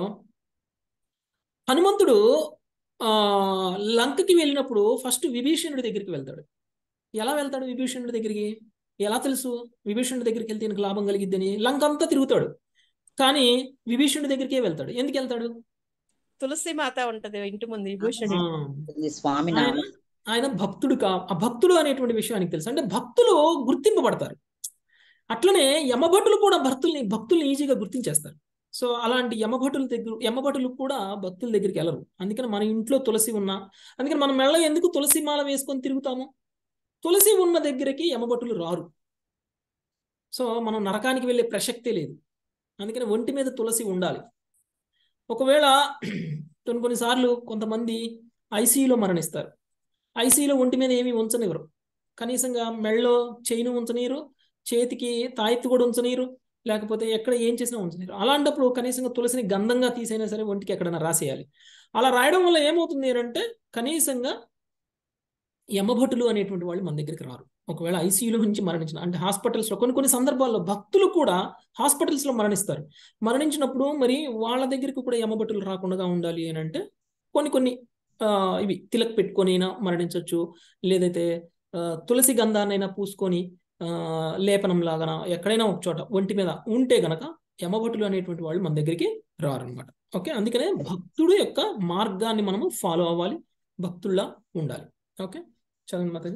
హనుమంతుడు ఆ లంకకి వెళ్ళినప్పుడు ఫస్ట్ విభీషణుడి దగ్గరికి వెళ్తాడు ఎలా వెళ్తాడు విభీషణుడి దగ్గరికి ఎలా తెలుసు విభీషణుడి దగ్గరికి వెళ్తే ఈయనకు లాభం కలిగిద్దని లంక అంతా తిరుగుతాడు కానీ విభీషణుడి దగ్గరికే వెళ్తాడు ఎందుకు వెళ్తాడు తులసి మాత ఉంటది ఇంటి ముందు ఆ, విభూషణుడు ఇది స్వామి ఆయన నామం ఆయన భక్తుడు కా ఆ భక్తుడు అనేటువంటి విషయం ఆయనకి తెలుసు అంటే భక్తులు గుర్తింపబడతారు అట్లనే యమభటులు కూడా భక్తుల్ని భక్తుల్ని ఈజీగా గుర్తించేస్తారు సో అలాంటి యమభటుల దగ్గర యమభటులు కూడా భక్తుల దగ్గరికి వెళ్ళరు అందుకని మన ఇంట్లో తులసి ఉన్నా అందుకని మనం మెళ్ళ ఎందుకు తులసి మాల వేసుకొని తిరుగుతాము తులసి ఉన్న దగ్గరికి యమభటులు రారు సో మనం నరకానికి వెళ్ళే ప్రసక్తే లేదు అందుకని ఒంటి మీద తులసి ఉండాలి ఒకవేళ కొన్ని కొన్నిసార్లు కొంతమంది ఐసీయూలో మరణిస్తారు ఐసీయూలో ఒంటి మీద ఏమీ ఉంచనివ్వరు కనీసంగా మెళ్ళలో చైన్ ఉంచనీరు చేతికి తాయెత్తు కూడా ఉంచనీరు లేకపోతే ఎక్కడ ఏం చేసినా ఉంచనీరు అలాంటప్పుడు కనీసంగా తులసిని గంధంగా తీసైనా సరే ఒంటికి ఎక్కడైనా రాసేయాలి అలా రాయడం వల్ల ఏమవుతుంది అంటే కనీసంగా యమభటులు అనేటువంటి వాళ్ళు మన దగ్గరికి రారు ఒకవేళ ఐసీయూలో నుంచి మరణించిన అంటే హాస్పిటల్స్లో కొన్ని కొన్ని సందర్భాల్లో భక్తులు కూడా హాస్పిటల్స్లో మరణిస్తారు మరణించినప్పుడు మరి వాళ్ళ దగ్గరికి కూడా యమభటులు రాకుండా ఉండాలి అని అంటే కొన్ని కొన్ని ఇవి తిలక్ పెట్టుకొనైనా మరణించవచ్చు లేదైతే తులసి గంధాన్నైనా పూసుకొని లేపనం లాగా ఎక్కడైనా ఒక చోట ఒంటి మీద ఉంటే గనక యమభటులు అనేటువంటి వాళ్ళు మన దగ్గరికి రారు అనమాట ఓకే అందుకనే భక్తుడు యొక్క మార్గాన్ని మనము ఫాలో అవ్వాలి భక్తుల్లా ఉండాలి ఓకే చదవండి మాతాజీ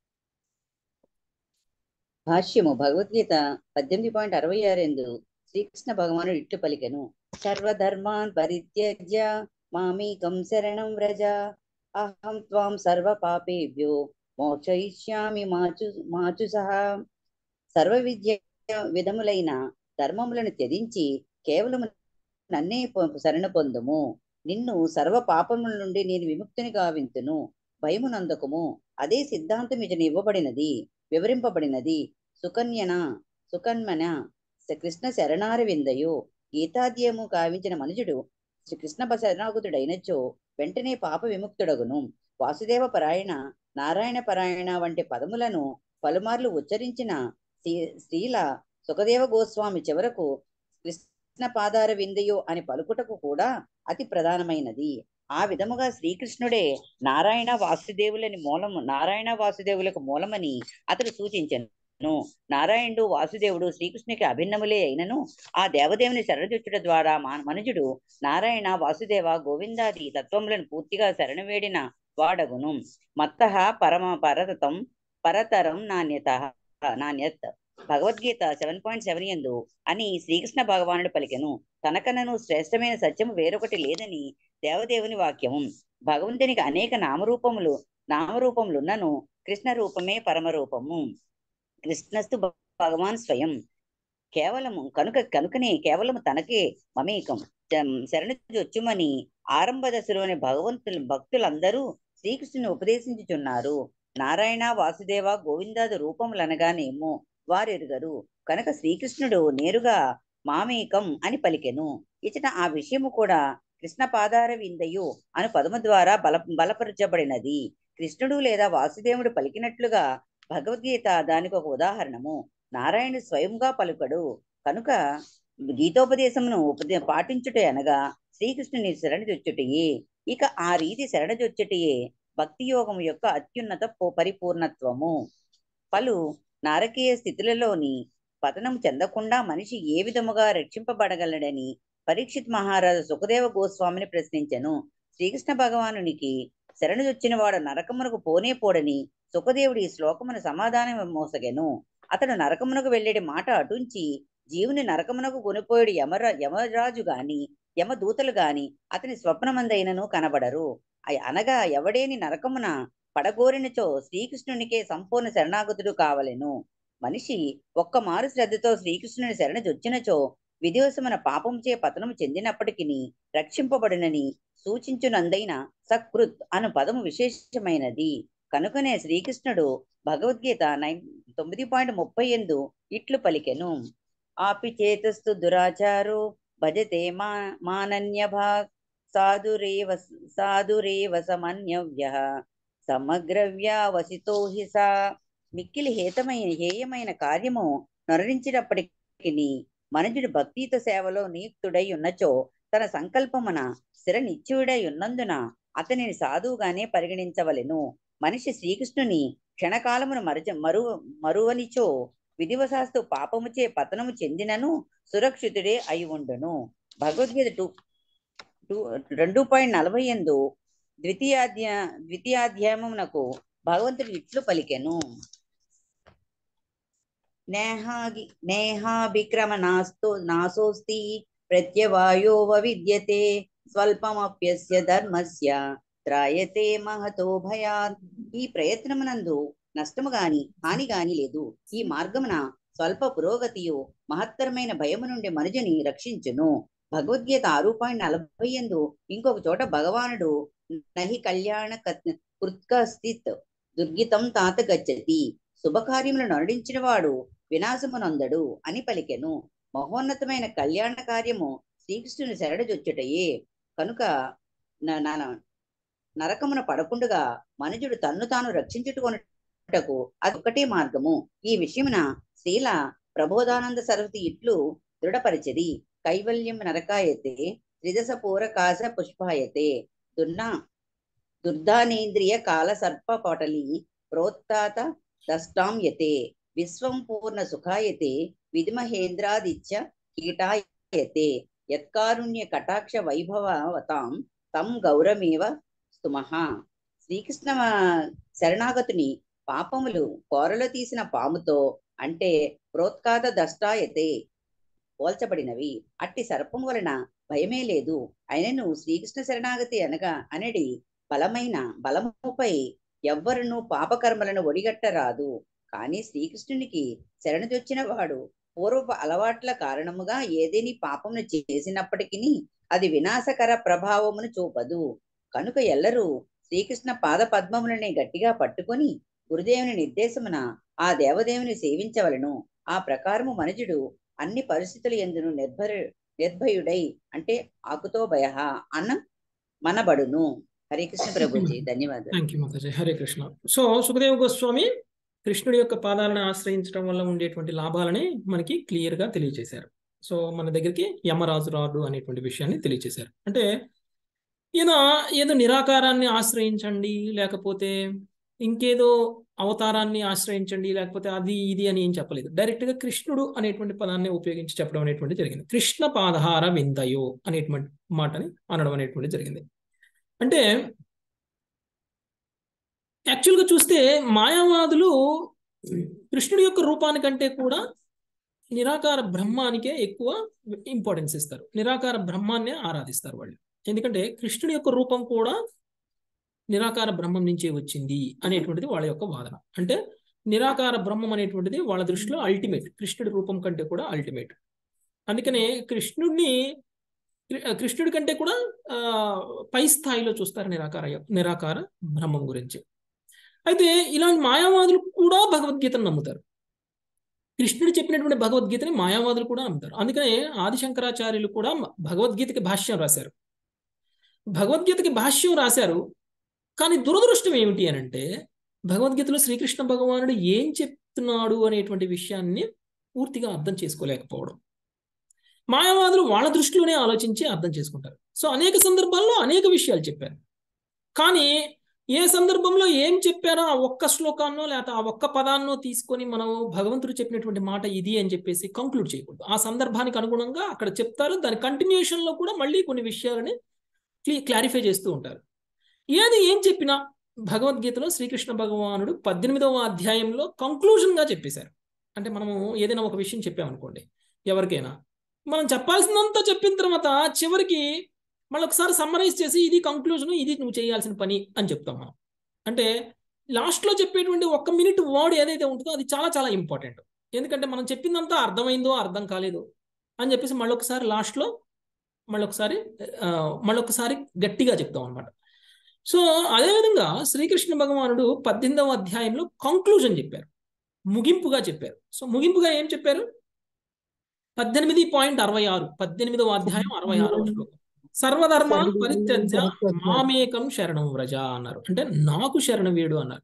భాష్యము భగవద్గీత పద్దెనిమిది పాయింట్ అరవై ఆరు ఎందు శ్రీకృష్ణ భగవానుడు ఇట్లు పలికెను సర్వధర్మాన్ పరిత్యజ్య మామీకం శరణం వ్రజ అహం త్వాం సర్వ పాపేభ్యో మోక్షయిష్యామి మాచు మాచు సహా సర్వ విద్య విధములైన ధర్మములను త్యజించి కేవలము నన్నే శరణ పొందుము నిన్ను సర్వ పాపముల నుండి నేను విముక్తిని గావింతును భయమునందకము అదే సిద్ధాంతం ఇతను ఇవ్వబడినది వివరింపబడినది సుకన్యన సుకన్మన కృష్ణ శరణార విందయు గీతాధ్యయము కావించిన మనుజుడు శ్రీకృష్ణ శరణాగతుడైనచో వెంటనే పాప విముక్తుడగును వాసుదేవ పరాయణ నారాయణ పరాయణ వంటి పదములను పలుమార్లు ఉచ్చరించిన శ్రీల సుఖదేవ గోస్వామి చివరకు కృష్ణ పాదార విందయు అని పలుకుటకు కూడా అతి ప్రధానమైనది ఆ విధముగా శ్రీకృష్ణుడే నారాయణ వాసుదేవులని మూలము నారాయణ వాసుదేవులకు మూలమని అతడు సూచించను నారాయణుడు వాసుదేవుడు శ్రీకృష్ణునికి అభిన్నములే అయినను ఆ దేవదేవుని శరణజొచ్చుట ద్వారా మనుజుడు నారాయణ వాసుదేవ గోవిందాది తత్వములను పూర్తిగా శరణవేడిన వాడగును మత్త పరమ పరతతం పరతరం నాణ్యత నాణ్యత్ భగవద్గీత సెవెన్ పాయింట్ సెవెన్ ఎందు అని శ్రీకృష్ణ భగవానుడు పలికెను తనకనను శ్రేష్టమైన సత్యము వేరొకటి లేదని దేవదేవుని వాక్యము భగవంతునికి అనేక నామరూపములు నామరూపములున్నను కృష్ణ రూపమే పరమరూపము కృష్ణస్తు భగవాన్ స్వయం కేవలము కనుక కనుకనే కేవలము తనకే మమేకం శరణు జొచ్చుమని ఆరంభ దశలోని భగవంతులు భక్తులందరూ శ్రీకృష్ణుని ఉపదేశించుచున్నారు నారాయణ వాసుదేవ గోవిందాది రూపములనగానేమో వారెరుగరు కనుక శ్రీకృష్ణుడు నేరుగా మామేకం అని పలికెను ఇచట ఆ విషయము కూడా కృష్ణ పాదార విందయు అను పదము ద్వారా బల బలపరచబడినది కృష్ణుడు లేదా వాసుదేవుడు పలికినట్లుగా భగవద్గీత దానికి ఒక ఉదాహరణము నారాయణ స్వయంగా పలుకడు కనుక గీతోపదేశమును ఉపదే పాటించుటే అనగా శ్రీకృష్ణుని శరణజొచ్చుటయే ఇక ఆ రీతి శరణజొచ్చుటయే భక్తి యోగం యొక్క అత్యున్నత పరిపూర్ణత్వము పలు నారకీయ స్థితులలోని పతనం చెందకుండా మనిషి ఏ విధముగా రక్షింపబడగలడని పరీక్షిత్ మహారాజు సుఖదేవ గోస్వామిని ప్రశ్నించెను శ్రీకృష్ణ భగవానునికి శరణుజొచ్చిన వాడు నరకమునకు పోనే పోడని సుఖదేవుడి ఈ శ్లోకమును సమాధానం మోసగెను అతడు నరకమునకు వెళ్ళేటి మాట అటుంచి జీవుని నరకమునకు కొనిపోయేడు యమర యమరాజు గాని యమదూతలు గాని అతని స్వప్నమందైనను కనబడరు అనగా ఎవడేని నరకమున పడగోరినచో శ్రీకృష్ణునికే సంపూర్ణ శరణాగతుడు కావలెను మనిషి ఒక్క మారు శ్రద్ధతో శ్రీకృష్ణుని శరణజొచ్చినచో విధివశమైన పాపంచే పతనము చెందినప్పటికీ రక్షింపబడినని సూచించునందైన సకృత్ అను పదము విశేషమైనది కనుకనే శ్రీకృష్ణుడు భగవద్గీత నైన్ తొమ్మిది పాయింట్ ముప్పై ఎందు ఇట్లు పలికెను ఆపి చేతస్తు దురాచారో భజతే మా మానన్య భాగ్ సాధురేవ సాధురేవ సమన్యవ్య సమగ్రవ్యావసితో హి సా మిక్కిలి హేతమైన హేయమైన కార్యము నొరరించినప్పటికీ మనుజుడు భక్తిత సేవలో నియుక్తుడై ఉన్నచో తన సంకల్పమున స్థిర నిత్యుడై ఉన్నందున అతనిని సాధువుగానే పరిగణించవలెను మనిషి శ్రీకృష్ణుని క్షణకాలమును మరచ మరు మరువనిచో విధివశాస్తు పాపముచే పతనము చెందినను సురక్షితుడే అయి ఉండును భగవద్గీత టూ టూ రెండు పాయింట్ నలభై ఎందు ద్వితీయాధ్య ద్వితీయాధ్యాయమునకు భగవంతుడు ఇట్లు పలికెను నేహాగి నేహాభిక్రమ నాస్తో నాసోస్తి ప్రత్యవాయోవ విద్యతే స్వల్పమప్యస్య ధర్మస్య త్రాయతే మహతో భయాత్ ఈ ప్రయత్నమునందు నష్టము గాని హాని గాని లేదు ఈ మార్గమున స్వల్ప పురోగతియు మహత్తరమైన భయము నుండి మనుజుని రక్షించును భగవద్గీత ఆరు పాయింట్ నలభై ఎందు ఇంకొక చోట భగవానుడు నహి కళ్యాణ కృత్కస్థిత్ దుర్గితం తాత గచ్చతి శుభకార్యములను నడిచిన వాడు వినాశమునందడు అని పలికెను మహోన్నతమైన కళ్యాణ కార్యము శ్రీకృష్ణుని శరణజొచ్చుటయే కనుక న- న- నరకమున పడకుండగా మనుజుడు తన్ను తాను రక్షించుటకు అది ఒకటే మార్గము ఈ విషయమున శ్రీల ప్రబోధానంద సరస్వతి ఇట్లు దృఢపరిచిరి కైవల్యం నరకాయతే త్రిదశ పూరకాశ పుష్పాయతే దుర్నా దుర్ధానేంద్రియ కాల సర్ప పటలి ప్రోత్తాత దష్టాం యతే విశ్వం పూర్ణ సుఖాయతే విధిమహేంద్రాదిత్య కీటాయతే యత్కారుణ్య కటాక్ష వైభవతాం తం గౌరమేవ స్తుమః శ్రీకృష్ణ శరణాగతుని పాపములు కోరలో తీసిన పాముతో అంటే ప్రోత్కాత దష్టాయతే పోల్చబడినవి అట్టి సర్పం వలన భయమే లేదు అయినను శ్రీకృష్ణ శరణాగతి అనగా అనడి బలమైన బలముపై ఎవ్వరును పాపకర్మలను ఒడిగట్టరాదు కానీ శ్రీకృష్ణునికి శరణుజొచ్చిన వాడు పూర్వపు అలవాట్ల కారణముగా ఏదేని పాపమును చేసినప్పటికీ అది వినాశకర ప్రభావమును చూపదు కనుక ఎల్లరూ శ్రీకృష్ణ పాద పద్మములని గట్టిగా పట్టుకొని గురుదేవుని నిర్దేశమున ఆ దేవదేవుని సేవించవలను ఆ ప్రకారము మనుజుడు అన్ని పరిస్థితుల ఎందును నిర్భర నిర్భయుడై అంటే ఆకుతో భయ అన్న మనబడును హరే కృష్ణ ప్రభుజీ ధన్యవాదాలు thank you Mataji Hare Krishna so Sukhadeva Goswami కృష్ణుడి యొక్క పాదాలను ఆశ్రయించడం వల్ల ఉండేటువంటి లాభాలని మనకి క్లియర్ గా తెలియజేశారు సో మన దగ్గరికి యమరాజు రాడు అనేటువంటి విషయాన్ని తెలియజేశారు అంటే ఈయన ఏదో నిరాకారాన్ని ఆశ్రయించండి లేకపోతే ఇంకేదో అవతారాన్ని ఆశ్రయించండి లేకపోతే అది ఇది అని ఏం చెప్పలేదు డైరెక్ట్ గా కృష్ణుడు అనేటువంటి పదాన్ని ఉపయోగించి చెప్పడం అనేటువంటి జరిగింది కృష్ణ పాదహార విందయో అనేటువంటి మాటని అనడం అనేటువంటి జరిగింది అంటే యాక్చువల్గా చూస్తే మాయావాదులు కృష్ణుడి యొక్క రూపానికంటే కూడా నిరాకార బ్రహ్మానికే ఎక్కువ ఇంపార్టెన్స్ ఇస్తారు నిరాకార బ్రహ్మాన్నే ఆరాధిస్తారు వాళ్ళు ఎందుకంటే కృష్ణుడి యొక్క రూపం కూడా నిరాకార బ్రహ్మం నుంచే వచ్చింది అనేటువంటిది వాళ్ళ యొక్క వాదన అంటే నిరాకార బ్రహ్మం అనేటువంటిది వాళ్ళ దృష్టిలో అల్టిమేట్ కృష్ణుడి రూపం కంటే కూడా అల్టిమేట్ అందుకనే కృష్ణుడిని కృష్ణుడి కంటే కూడా ఆ, పై స్థాయిలో చూస్తారు నిరాకార నిరాకార బ్రహ్మం గురించి అయితే ఇలాంటి మాయావాదులు కూడా భగవద్గీతను నమ్ముతారు కృష్ణుడు చెప్పినటువంటి భగవద్గీతని మాయావాదులు కూడా నమ్ముతారు అందుకనే ఆదిశంకరాచార్యులు కూడా భగవద్గీతకి భాష్యం రాశారు భగవద్గీతకి భాష్యం రాశారు కానీ దురదృష్టం ఏమిటి అని అంటే భగవద్గీతలో శ్రీకృష్ణ భగవానుడు ఏం చెప్తున్నాడు అనేటువంటి విషయాన్ని పూర్తిగా అర్థం చేసుకోలేకపోవడం మాయావాదులు వాళ్ళ దృష్టిలోనే ఆలోచించి అర్థం చేసుకుంటారు సో అనేక సందర్భాల్లో అనేక విషయాలు చెప్పారు కానీ ఏ సందర్భంలో ఏం చెప్పారో ఆ ఒక్క శ్లోకాన్నో లేకపోతే ఆ ఒక్క పదాన్నో తీసుకొని మనం భగవంతుడు చెప్పినటువంటి మాట ఇది అని చెప్పేసి కంక్లూడ్ చేయకూడదు ఆ సందర్భానికి అనుగుణంగా అక్కడ చెప్తారు దాని కంటిన్యూషన్ లో కూడా మళ్ళీ కొన్ని విషయాలని క్లారిఫై చేస్తూ ఉంటారు ఏది ఏం చెప్పినా భగవద్గీతలో శ్రీకృష్ణ భగవానుడు పద్దెనిమిదవ అధ్యాయంలో కంక్లూజన్ గా చెప్పేశారు అంటే మనము ఏదైనా ఒక విషయం చెప్పామనుకోండి ఎవరికైనా మనం చెప్పాల్సిందంతా చెప్పిన తర్వాత చివరికి మళ్ళీ ఒకసారి సమ్మరైజ్ చేసి ఇది కంక్లూజన్ ఇది నువ్వు చేయాల్సిన పని అని చెప్తాం మనం అంటే లాస్ట్లో చెప్పేటువంటి ఒక్క మినిట్ వర్డ్ ఏదైతే ఉంటుందో అది చాలా చాలా ఇంపార్టెంట్ ఎందుకంటే మనం చెప్పిందంతా అర్థమైందో అర్థం కాలేదు అని చెప్పేసి మళ్ళొకసారి లాస్ట్లో మళ్ళొకసారి ఆ, మళ్ళొకసారి గట్టిగా చెప్తాం అనమాట సో అదేవిధంగా శ్రీకృష్ణ భగవానుడు పద్దెనిమిదవ అధ్యాయంలో కంక్లూజన్ చెప్పారు ముగింపుగా చెప్పారు సో ముగింపుగా ఏం చెప్పారు పద్దెనిమిది పాయింట్ అరవై ఆరు పద్దెనిమిదవ అధ్యాయం అరవై ఆరవ శ్లోకం సర్వధర్మాన్ పరిత్యజ్య మామేకం శరణం వ్రజ అన్నారు అంటే నాకు శరణ వేడు అన్నారు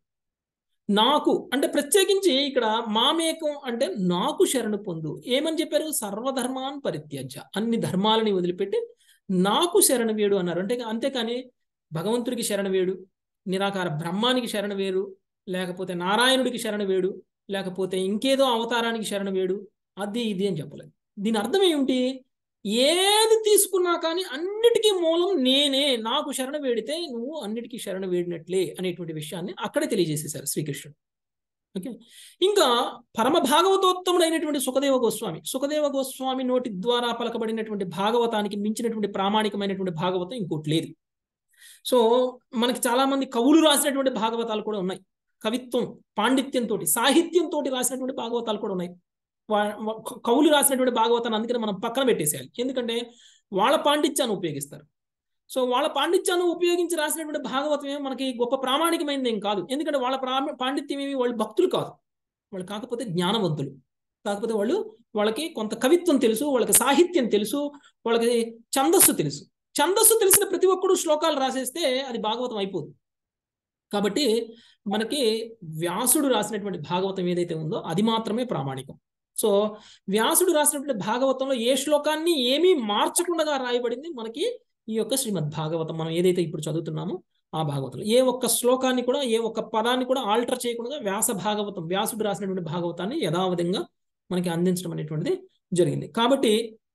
నాకు అంటే ప్రత్యేకించి ఇక్కడ మామేకం అంటే నాకు శరణు పొందు ఏమని చెప్పారు సర్వధర్మాన్ పరిత్యజ్య అన్ని ధర్మాలని వదిలిపెట్టి నాకు శరణ వేడు అన్నారు అంటే అంతేకాని భగవంతుడికి శరణ వేడు నిరాకార బ్రహ్మానికి శరణ వేరు లేకపోతే నారాయణుడికి శరణ వేడు లేకపోతే ఇంకేదో అవతారానికి శరణ వేడు అది ఇది అని చెప్పలేదు దీని అర్థం ఏమిటి ఏది తీసుకున్నా కానీ అన్నిటికీ మూలం నేనే నాకు శరణ వేడితే నువ్వు అన్నిటికీ శరణ వేడినట్లే అనేటువంటి విషయాన్ని అక్కడే తెలియజేసేశారు శ్రీకృష్ణుడు ఓకే ఇంకా పరమ భాగవతోత్తముడైనటువంటి సుఖదేవ గోస్వామి సుఖదేవ గోస్వామి నోటి ద్వారా పలకబడినటువంటి భాగవతానికి మించినటువంటి ప్రామాణికమైనటువంటి భాగవతం ఇంకోటి లేదు సో మనకి చాలా మంది కవులు రాసినటువంటి భాగవతాలు కూడా ఉన్నాయి కవిత్వం పాండిత్యంతో సాహిత్యంతో రాసినటువంటి భాగవతాలు కూడా ఉన్నాయి కవులు రాసినటువంటి భాగవతాన్ని అందుకని మనం పక్కన పెట్టేసేయాలి ఎందుకంటే వాళ్ళ పాండిత్యాన్ని ఉపయోగిస్తారు సో వాళ్ళ పాండిత్యాన్ని ఉపయోగించి రాసినటువంటి భాగవతం ఏమో మనకి గొప్ప ప్రామాణికమైనది ఏం కాదు ఎందుకంటే వాళ్ళ ప్రా పాండిత్యం ఏమి వాళ్ళు భక్తులు కాదు వాళ్ళు కాకపోతే జ్ఞానవంతులు కాకపోతే వాళ్ళు వాళ్ళకి కొంత కవిత్వం తెలుసు వాళ్ళకి సాహిత్యం తెలుసు వాళ్ళకి ఛందస్సు తెలుసు ఛందస్సు తెలిసిన ప్రతి ఒక్కడు శ్లోకాలు రాసేస్తే అది భాగవతం అయిపోదు కాబట్టి మనకి వ్యాసుడు రాసినటువంటి భాగవతం ఏదైతే ఉందో అది మాత్రమే ప్రామాణికం సో వ్యాసుడు రాసినటువంటి భాగవతంలో ఏ శ్లోకాన్ని ఏమీ మార్చకుండా రాయబడింది మనకి ఈ యొక్క శ్రీమద్ భాగవతం మనం ఏదైతే ఇప్పుడు చదువుతున్నామో ఆ భాగవతంలో ఏ ఒక్క శ్లోకాన్ని కూడా ఏ ఒక్క పదాన్ని కూడా ఆల్టర్ చేయకుండా వ్యాస భాగవతం వ్యాసుడు రాసినటువంటి భాగవతాన్ని యథావిధంగా మనకి అందించడం అనేటువంటిది జరిగింది కాబట్టి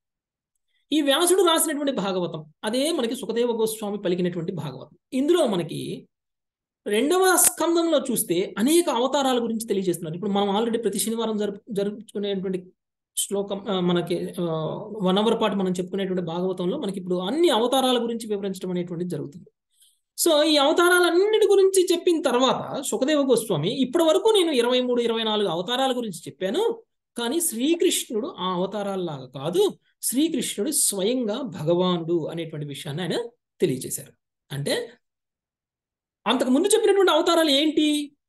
ఈ వ్యాసుడు రాసినటువంటి భాగవతం అదే మనకి సుఖదేవ గోస్వామి పలికినటువంటి భాగవతం ఇందులో మనకి రెండవ స్కందంలో చూస్తే అనేక అవతారాల గురించి తెలియజేస్తున్నారు ఇప్పుడు మనం ఆల్రెడీ ప్రతి శనివారం జరుపు జరుపుకునేటువంటి శ్లోకం మనకి వన్ అవర్ పాటు మనం చెప్పుకునేటువంటి భాగవతంలో మనకి ఇప్పుడు అన్ని అవతారాల గురించి వివరించడం అనేటువంటిది జరుగుతుంది సో ఈ అవతారాలన్నిటి గురించి చెప్పిన తర్వాత సుఖదేవ గోస్వామి ఇప్పటి వరకు నేను ఇరవై మూడు ఇరవై నాలుగు అవతారాల గురించి చెప్పాను కానీ శ్రీకృష్ణుడు ఆ అవతారాల్లాగా కాదు శ్రీకృష్ణుడు స్వయంగా భగవానుడు అనేటువంటి విషయాన్ని ఆయన తెలియజేశారు అంటే అంతకు ముందు చెప్పినటువంటి అవతారాలు ఏంటి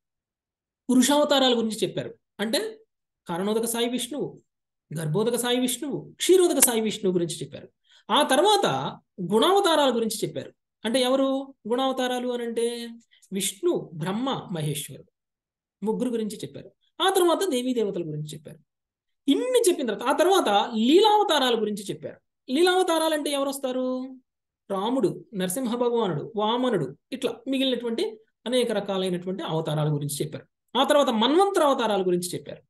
పురుషావతారాల గురించి చెప్పారు అంటే కారణోదక సాయి విష్ణువు గర్భోదక సాయి విష్ణువు క్షీరోదక సాయి విష్ణువు గురించి చెప్పారు ఆ తర్వాత గుణావతారాల గురించి చెప్పారు అంటే ఎవరు గుణావతారాలు అని అంటే విష్ణు బ్రహ్మ మహేశ్వరుడు ముగ్గురు గురించి చెప్పారు ఆ తర్వాత దేవీ దేవతల గురించి చెప్పారు ఇన్ని చెప్పిన తర్వాత ఆ తర్వాత లీలావతారాల గురించి చెప్పారు లీలావతారాలు అంటే ఎవరు వస్తారు రాముడు నరసింహ భగవానుడు వామనుడు ఇట్లా మిగిలినటువంటి అనేక రకాలైనటువంటి అవతారాల గురించి చెప్పారు ఆ తర్వాత మన్వంతర అవతారాల గురించి చెప్పారు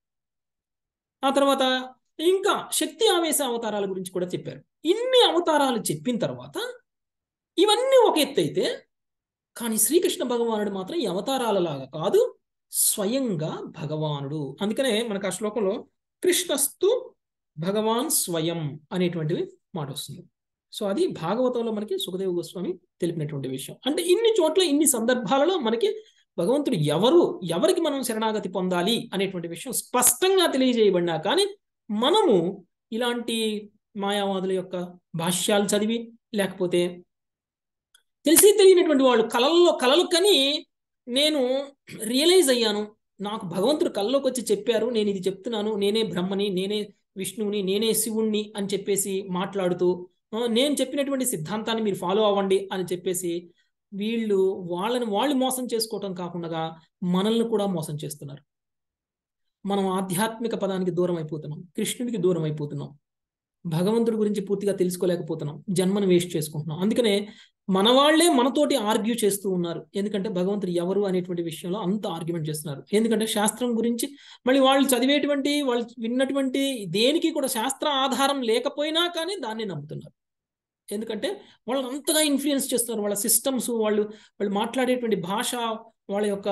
ఆ తర్వాత ఇంకా శక్తి ఆవేశ అవతారాల గురించి కూడా చెప్పారు ఇన్ని అవతారాలు చెప్పిన తర్వాత ఇవన్నీ ఒక ఎత్తు అయితే కానీ శ్రీకృష్ణ భగవానుడు మాత్రం ఈ అవతారాలలాగా కాదు స్వయంగా భగవానుడు అందుకనే మనకు ఆ శ్లోకంలో కృష్ణస్తు భగవాన్ స్వయం అనేటువంటివి మాట వస్తుంది సో అది భాగవతంలో మనకి సుఖదేవ గోస్వామి తెలిపినటువంటి విషయం అంటే ఇన్ని చోట్ల ఇన్ని సందర్భాలలో మనకి భగవంతుడు ఎవరు ఎవరికి మనం శరణాగతి పొందాలి అనేటువంటి విషయం స్పష్టంగా తెలియజేయబడినా కానీ మనము ఇలాంటి మాయావాదుల యొక్క భాష్యాలు చదివి లేకపోతే తెలిసి తెలియనటువంటి వాళ్ళు కళల్లో కళలు కని నేను రియలైజ్ అయ్యాను నాకు భగవంతుడు కళ్ళలోకి వచ్చి చెప్పారు నేను ఇది చెప్తున్నాను నేనే బ్రహ్మని నేనే విష్ణువుని నేనే శివుణ్ణి అని చెప్పేసి మాట్లాడుతూ నేను చెప్పినటువంటి సిద్ధాంతాన్ని మీరు ఫాలో అవ్వండి అని చెప్పేసి వీళ్ళు వాళ్ళని వాళ్ళు మోసం చేసుకోవటం కాకుండా మనల్ని కూడా మోసం చేస్తున్నారు మనం ఆధ్యాత్మిక పదానికి దూరం అయిపోతున్నాం కృష్ణుడికి దూరం అయిపోతున్నాం భగవంతుడి గురించి పూర్తిగా తెలుసుకోలేకపోతున్నాం జన్మను వేస్ట్ చేసుకుంటున్నాం అందుకనే మన వాళ్లే మనతోటి ఆర్గ్యూ చేస్తూ ఉన్నారు ఎందుకంటే భగవంతుడు ఎవరు అనేటువంటి విషయంలో అంత ఆర్గ్యుమెంట్ చేస్తున్నారు ఎందుకంటే శాస్త్రం గురించి మళ్ళీ వాళ్ళు చదివేటువంటి వాళ్ళు విన్నటువంటి దేనికి కూడా శాస్త్ర ఆధారం లేకపోయినా కానీ దాన్ని నమ్ముతున్నారు ఎందుకంటే వాళ్ళని అంతగా ఇన్ఫ్లుయెన్స్ చేస్తున్నారు వాళ్ళ సిస్టమ్స్ వాళ్ళు వాళ్ళు మాట్లాడేటువంటి భాష వాళ్ళ యొక్క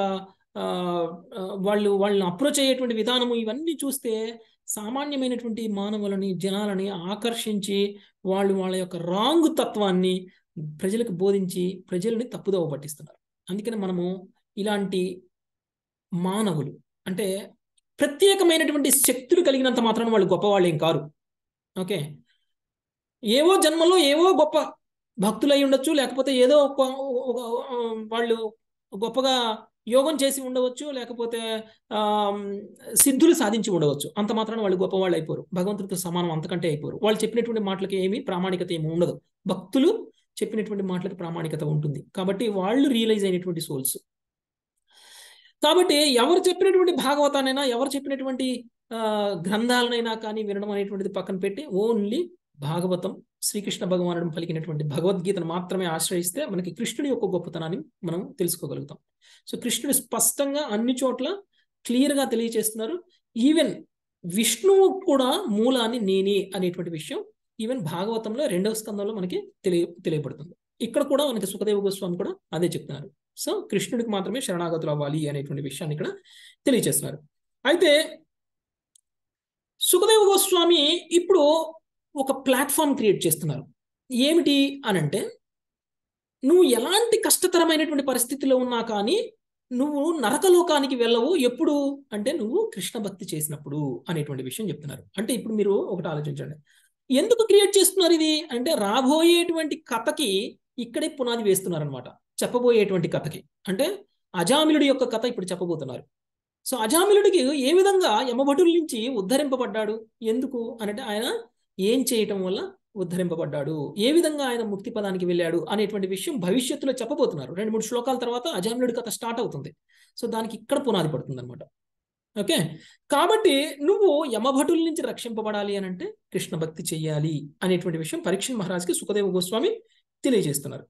వాళ్ళు వాళ్ళని అప్రోచ్ అయ్యేటువంటి విధానము ఇవన్నీ చూస్తే సామాన్యమైనటువంటి మానవులని జనాలని ఆకర్షించి వాళ్ళు వాళ్ళ యొక్క రాంగ్ తత్వాన్ని ప్రజలకు బోధించి ప్రజల్ని తప్పుదోవ పట్టిస్తున్నారు అందుకని మనము ఇలాంటి మానవులు అంటే ప్రత్యేకమైనటువంటి శక్తులు కలిగినంత మాత్రాన వాళ్ళు గొప్పవాళ్ళు ఏం కారు ఓకే ఏవో జన్మలో ఏవో గొప్ప భక్తులై ఉండొచ్చు లేకపోతే ఏదో వాళ్ళు గొప్పగా యోగం చేసి ఉండవచ్చు లేకపోతే సిద్ధులు సాధించి ఉండవచ్చు అంత మాత్రాన వాళ్ళు గొప్పవాళ్ళు అయిపోరు భగవంతుడితో సమానం అంతకంటే అయిపోరు వాళ్ళు చెప్పినటువంటి మాటలకి ఏమి ప్రామాణికత ఏమి ఉండదు భక్తులు చెప్పినటువంటి మాటలకు ప్రామాణికత ఉంటుంది కాబట్టి వాళ్ళు రియలైజ్ అయినటువంటి సోల్స్ కాబట్టి ఎవరు చెప్పినటువంటి భాగవతానైనా ఎవరు చెప్పినటువంటి గ్రంథాలనైనా కానీ వినడం అనేటువంటిది పక్కన పెట్టి ఓన్లీ భాగవతం శ్రీకృష్ణ భగవానుడు పలికినటువంటి భగవద్గీతను మాత్రమే ఆశ్రయిస్తే మనకి కృష్ణుడి యొక్క గొప్పతనాన్ని మనం తెలుసుకోగలుగుతాం సో కృష్ణుడు స్పష్టంగా అన్ని చోట్ల క్లియర్గా తెలియచేస్తున్నారు ఈవెన్ విష్ణువు కూడా మూలాన్ని నేనే అనేటువంటి విషయం ఈవెన్ భాగవతంలో రెండవ స్కందంలో మనకి తెలియ తెలియబడుతుంది ఇక్కడ కూడా మనకి సుఖదేవ గోస్వామి కూడా అదే చెప్తున్నారు సో కృష్ణుడికి మాత్రమే శరణాగతులు అవ్వాలి అనేటువంటి విషయాన్ని ఇక్కడ తెలియజేస్తున్నారు అయితే సుఖదేవ గోస్వామి ఇప్పుడు ఒక ప్లాట్ఫామ్ క్రియేట్ చేస్తున్నారు ఏమిటి అనంటే నువ్వు ఎలాంటి కష్టతరమైనటువంటి పరిస్థితిలో ఉన్నా కానీ నువ్వు నరకలోకానికి వెళ్ళవు ఎప్పుడు అంటే నువ్వు కృష్ణ భక్తి చేసినప్పుడు అనేటువంటి విషయం చెప్తున్నారు అంటే ఇప్పుడు మీరు ఒకటి ఆలోచించండి ఎందుకు క్రియేట్ చేస్తున్నారు ఇది అంటే రాబోయేటువంటి కథకి ఇక్కడే పునాది వేస్తున్నారు అనమాట చెప్పబోయేటువంటి కథకి అంటే అజామిలుడి యొక్క కథ ఇప్పుడు చెప్పబోతున్నారు సో అజామిలుడికి ఏ విధంగా యమభటుల నుంచి ఉద్ధరింపబడ్డాడు ఎందుకు అనంటే ఆయన ఏం చేయటం వల్ల ఉద్ధరింపబడ్డాడు ఏ విధంగా ఆయన ముక్తి పదానికి వెళ్ళాడు అనేటువంటి విషయం భవిష్యత్తులో చెప్పబోతున్నారు రెండు మూడు శ్లోకాల తర్వాత అజామిలుడి కథ స్టార్ట్ అవుతుంది సో దానికి ఇక్కడ పునాది పడుతుంది అనమాట ఓకే కాబట్టి నువ్వు యమభటుల నుంచి రక్షింపబడాలి అని అంటే కృష్ణ భక్తి చెయ్యాలి అనేటువంటి విషయం పరీక్ష మహారాజ్కి సుఖదేవ గోస్వామి తెలియజేస్తున్నారు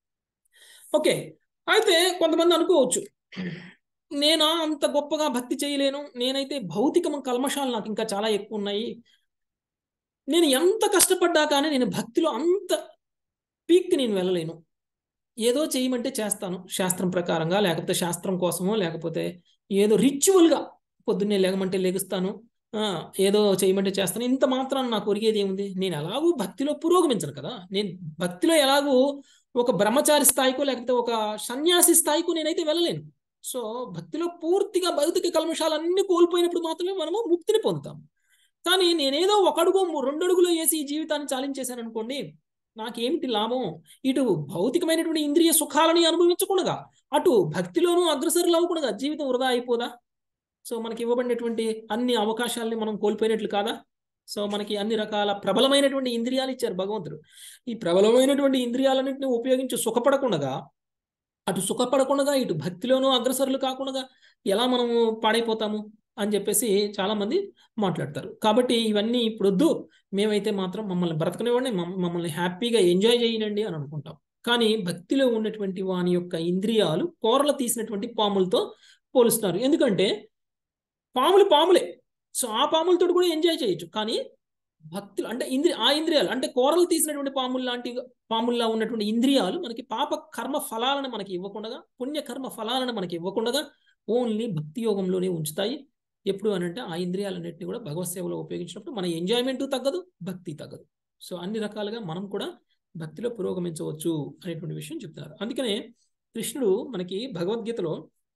ఓకే అయితే కొంతమంది అనుకోవచ్చు నేను అంత గొప్పగా భక్తి చేయలేను నేనైతే భౌతిక కల్మషాలు నాకు ఇంకా చాలా ఎక్కువ ఉన్నాయి నేను ఎంత కష్టపడ్డా కానీ నేను భక్తిలో అంత పీక్కి నేను వెళ్ళలేను ఏదో చేయమంటే చేస్తాను శాస్త్రం ప్రకారంగా లేకపోతే శాస్త్రం కోసమో లేకపోతే ఏదో రిచువల్గా పొద్దున్నే లేగమంటే లెగుస్తాను ఏదో చేయమంటే చేస్తాను ఇంత మాత్రం నాకు ఒరిగేది ఏముంది నేను ఎలాగూ భక్తిలో పురోగమించను కదా నేను భక్తిలో ఎలాగూ ఒక బ్రహ్మచారి స్థాయికో లేకపోతే ఒక సన్యాసి స్థాయికో నేనైతే వెళ్ళలేను సో భక్తిలో పూర్తిగా భౌతిక కల్మషాలన్నీ కోల్పోయినప్పుడు మాత్రమే మనము ముక్తిని పొందుతాము కానీ నేనేదో ఒక అడుగు రెండు అడుగులో వేసి ఈ జీవితాన్ని చాలించేశాను అనుకోండి నాకేమిటి లాభం ఇటు భౌతికమైనటువంటి ఇంద్రియ సుఖాలని అనుభవించకుండా అటు భక్తిలోనూ అగ్రసరులు అవ్వకుండా జీవితం వృధా అయిపోదా సో మనకి ఇవ్వబడినటువంటి అన్ని అవకాశాలని మనం కోల్పోయినట్లు కాదా సో మనకి అన్ని రకాల ప్రబలమైనటువంటి ఇంద్రియాలు ఇచ్చారు భగవంతుడు ఈ ప్రబలమైనటువంటి ఇంద్రియాలన్నింటినీ ఉపయోగించి సుఖపడకుండా అటు సుఖపడకుండా ఇటు భక్తిలోనూ అగ్రసరులు కాకుండా ఎలా మనము పాడైపోతాము అని చెప్పేసి చాలా మంది మాట్లాడతారు కాబట్టి ఇవన్నీ ఇప్పుడు వద్దు మేమైతే మాత్రం మమ్మల్ని బ్రతకనివ్వండి మమ్మల్ని హ్యాపీగా ఎంజాయ్ చేయండి అని అనుకుంటాం కానీ భక్తిలో ఉన్నటువంటి వాని యొక్క ఇంద్రియాలు కూరలు తీసినటువంటి పాములతో పోలుస్తున్నారు ఎందుకంటే పాములు పాములే సో ఆ పాములతో కూడా ఎంజాయ్ చేయొచ్చు కానీ భక్తులు అంటే ఇంద్రి ఆ ఇంద్రియాలు అంటే కూరలు తీసినటువంటి పాములు లాంటి పాముల్లా ఉన్నటువంటి ఇంద్రియాలు మనకి పాప కర్మ ఫలాలను మనకి ఇవ్వకుండా పుణ్య కర్మ ఫలాలను మనకి ఇవ్వకుండా ఓన్లీ భక్తి యోగంలోనే ఉంచుతాయి ఎప్పుడు అని అంటే ఆ ఇంద్రియాలన్నింటినీ కూడా భగవత్ సేవలో ఉపయోగించినప్పుడు మన ఎంజాయ్మెంట్ తగ్గదు భక్తి తగ్గదు సో అన్ని రకాలుగా మనం కూడా భక్తిలో పురోగమించవచ్చు అనేటువంటి విషయం చెప్తున్నారు అందుకనే కృష్ణుడు మనకి భగవద్గీతలో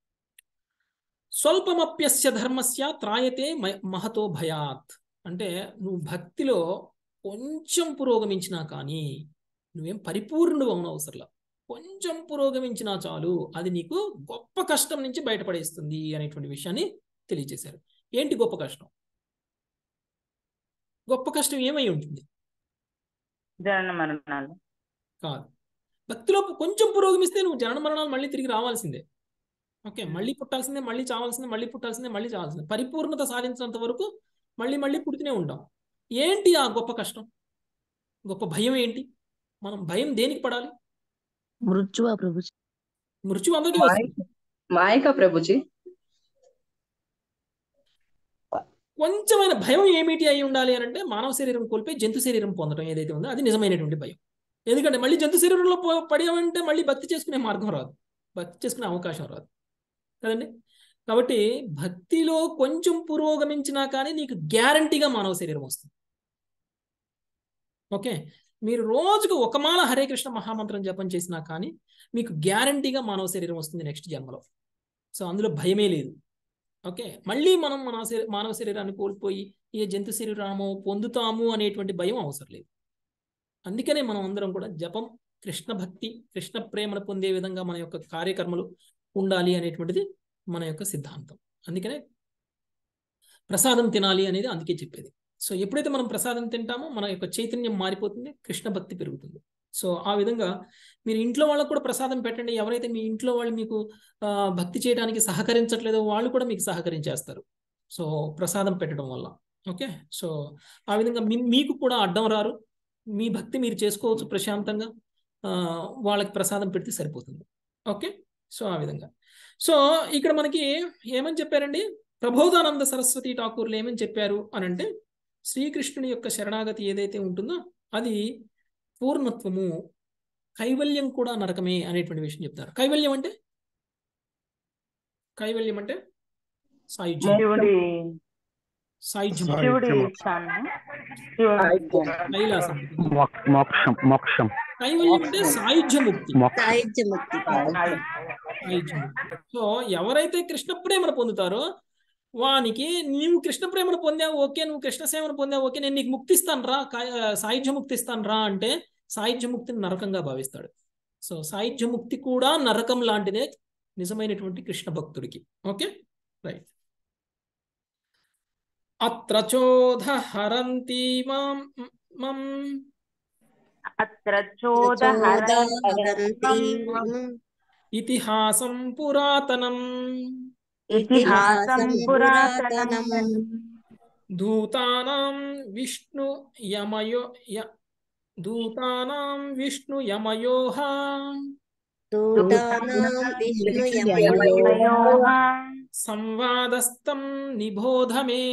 స్వల్పమప్యస్య ధర్మస్య త్రాయతే మహతో భయాత్ అంటే నువ్వు భక్తిలో కొంచెం పురోగమించినా కానీ నువ్వేం పరిపూర్ణుడు అవున అవసరంలా కొంచెం పురోగమించినా చాలు అది నీకు గొప్ప కష్టం నుంచి బయటపడేస్తుంది అనేటువంటి విషయాన్ని తెలియజేశారు ఏంటి గొప్ప కష్టం గొప్ప కష్టం ఏమై ఉంటుంది జనన మరణాలు కాదు భక్తిలో కొంచెం పురోగమిస్తే నువ్వు జనన మరణాలు మళ్ళీ తిరిగి రావాల్సిందే ఓకే మళ్ళీ పుట్టాల్సిందే మళ్ళీ చావాల్సిందే మళ్ళీ పుట్టాల్సిందే మళ్ళీ చావాల్సిందే పరిపూర్ణత సాధించినంత వరకు మళ్ళీ మళ్ళీ పుడుతూనే ఉంటాం ఏంటి ఆ గొప్ప కష్టం గొప్ప భయం ఏంటి మనం భయం దేనికి పడాలి మృత్యువా ప్రభుజీ మృత్యు అందరికీ వస్తుంది మాయక ప్రభుజీ కొంచెమైన భయం ఏమిటి అయి ఉండాలి అని అంటే మానవ శరీరం కోల్పోయి జంతు శరీరం పొందడం ఏదైతే ఉందో అది నిజమైనటువంటి భయం ఎందుకంటే మళ్ళీ జంతు శరీరంలో పడామంటే మళ్ళీ భక్తి చేసుకునే మార్గం రాదు భక్తి చేసుకునే అవకాశం రాదు కదండి కాబట్టి భక్తిలో కొంచెం పురోగమించినా కానీ నీకు గ్యారంటీగా మానవ శరీరం వస్తుంది ఓకే మీరు రోజుకు ఒక మాల హరే కృష్ణ మహామంత్రం జపం చేసినా కానీ మీకు గ్యారంటీగా మానవ శరీరం వస్తుంది నెక్స్ట్ జన్మలో సో అందులో భయమే లేదు ఓకే మళ్ళీ మనం మన మానవ శరీరాన్ని కోల్పోయి ఏ జంతు శరీరామో పొందుతాము అనేటువంటి భయం అవసరం లేదు అందుకనే మనం అందరం కూడా జపం కృష్ణ భక్తి కృష్ణ ప్రేమను పొందే విధంగా మన యొక్క కార్యకర్మలు ఉండాలి అనేటువంటిది మన యొక్క సిద్ధాంతం అందుకనే ప్రసాదం తినాలి అనేది అందుకే చెప్పేది సో ఎప్పుడైతే మనం ప్రసాదం తింటామో మన యొక్క చైతన్యం మారిపోతుంది కృష్ణ భక్తి పెరుగుతుంది సో ఆ విధంగా మీరు ఇంట్లో వాళ్ళకు కూడా ప్రసాదం పెట్టండి ఎవరైతే మీ ఇంట్లో వాళ్ళు మీకు భక్తి చేయడానికి సహకరించట్లేదో వాళ్ళు కూడా మీకు సహకరించేస్తారు సో ప్రసాదం పెట్టడం వల్ల ఓకే సో ఆ విధంగా మీకు కూడా అడ్డం రారు మీ భక్తి మీరు చేసుకోవచ్చు ప్రశాంతంగా వాళ్ళకి ప్రసాదం పెడితే సరిపోతుంది ఓకే సో ఆ విధంగా సో ఇక్కడ మనకి ఏమని చెప్పారండి ప్రబోధానంద సరస్వతి ఠాకూర్లు ఏమని చెప్పారు అని అంటే శ్రీకృష్ణుని యొక్క శరణాగతి ఏదైతే ఉంటుందో అది పూర్ణత్వము కైవల్యం కూడా నరకమే అనేటువంటి విషయం చెప్తారు కైవల్యం అంటే కైవల్యం అంటే సాయుధ్యం శివుడి సాయుధ్యం శివుడి స్థానం శివుడి కైలాసం మోక్ష- మోక్షం మోక్షం కైవల్యం అంటే సాయుధ్య ముక్తి మోక్షం సాహిత్య ముక్తి సాయుధ్య ముక్తి సో ఎవరైతే కృష్ణ ప్రేమను పొందుతారో వానికి నీవు కృష్ణ ప్రేమను పొందావు ఓకే నువ్వు కృష్ణ సేవను పొందావు ఓకే నేను నీకు ముక్తి ఇస్తాను రా కా- సాయుధ్య ముక్తి ఇస్తాను రా అంటే సాయుధ్య ముక్తిని నరకంగా భావిస్తాడు సో సాయుధ్య ముక్తి కూడా నరకం లాంటిదే నిజమైనటువంటి కృష్ణ భక్తుడికి ఓకే రైట్ అత్ర చోధ హరంతి మాం మం అత్ర చోదహరంతి ఇతిహాసం పురాతనం ఇతిహాసం పురాతనం దూతానాం విష్ణు యమయో య దూతానాం విష్ణు యమయోహ దూతానాం విష్ణు యమయోః సంవాదస్తం నిబోధ మే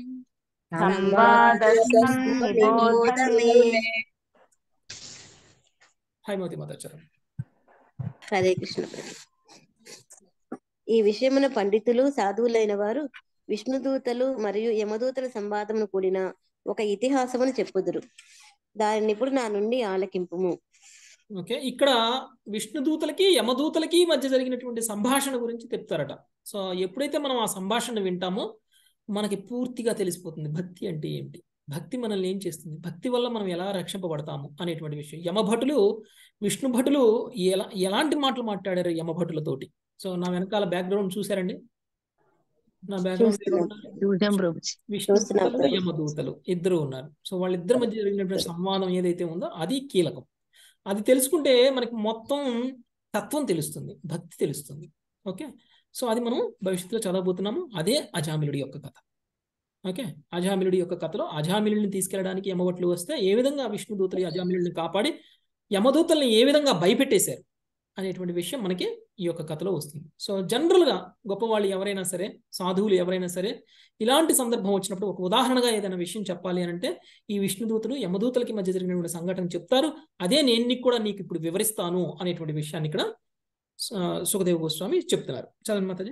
సంవాదస్తం నిబోధమే హైమవతి మాతాచారం హరే కృష్ణ ప్రభు. ఈ విషయమున పండితులు సాధువులైన వారు విష్ణుదూతలు మరియు యమదూతల సంవాదమును కూడిన ఒక ఇతిహాసమును చెప్పుదురు దానిని ఇప్పుడు నా నుండి ఆలకింపుము ఓకే ఇక్కడ విష్ణుదూతలకి యమదూతలకి మధ్య జరిగినటువంటి సంభాషణ గురించి చెప్తారట సో ఎప్పుడైతే మనం ఆ సంభాషణ వింటామో మనకి పూర్తిగా తెలిసిపోతుంది భక్తి అంటే ఏమిటి భక్తి మనల్ని ఏం చేస్తుంది భక్తి వల్ల మనం ఎలా రక్షింపబడతాము అనేటువంటి విషయం యమభటులు విష్ణు భటులు ఎలా ఎలాంటి మాటలు మాట్లాడారు యమభటులతోటి సో నా వెనకాల బ్యాక్గ్రౌండ్ చూసారండి నా బ్యాక్గ్రౌండ్ చూసాం ప్రభుజీ చూస్తున్నాం విష్ణుదూతలు ప్రభు. యమదూతలు ఇద్దరు ఉన్నారు సో వాళ్ళిద్దరి మధ్య జరిగినటువంటి సంవాదం ఏదైతే ఉందో అది కీలకం అది తెలుసుకుంటే మనకి మొత్తం తత్వం తెలుస్తుంది భక్తి తెలుస్తుంది ఓకే సో అది మనం భవిష్యత్తులో చదవబోతున్నాము అదే అజామిలుడి యొక్క కథ ఓకే అజామిలుడి యొక్క కథలో అజామిలుడిని తీసుకెళ్ళడానికి యమవట్లు వస్తే ఏ విధంగా విష్ణుదూతలు అజామిలుడిని కాపాడి యమదూతల్ని ఏ విధంగా భయపెట్టేశారు అనేటువంటి విషయం మనకి ఈ యొక్క కథలో వస్తుంది సో జనరల్గా గొప్పవాళ్ళు ఎవరైనా సరే సాధువులు ఎవరైనా సరే ఇలాంటి సందర్భం వచ్చినప్పుడు ఒక ఉదాహరణగా ఏదైనా విషయం చెప్పాలి అని అంటే ఈ విష్ణుదూతలు యమదూతలకి మధ్య జరిగినటువంటి సంఘటన చెప్తారు అదే నేను నీకు కూడా నీకు ఇప్పుడు వివరిస్తాను అనేటువంటి విషయాన్ని ఇక్కడ ఆ, సుఖదేవ గోస్వామి చెప్తున్నారు చదవండి మాతాజీ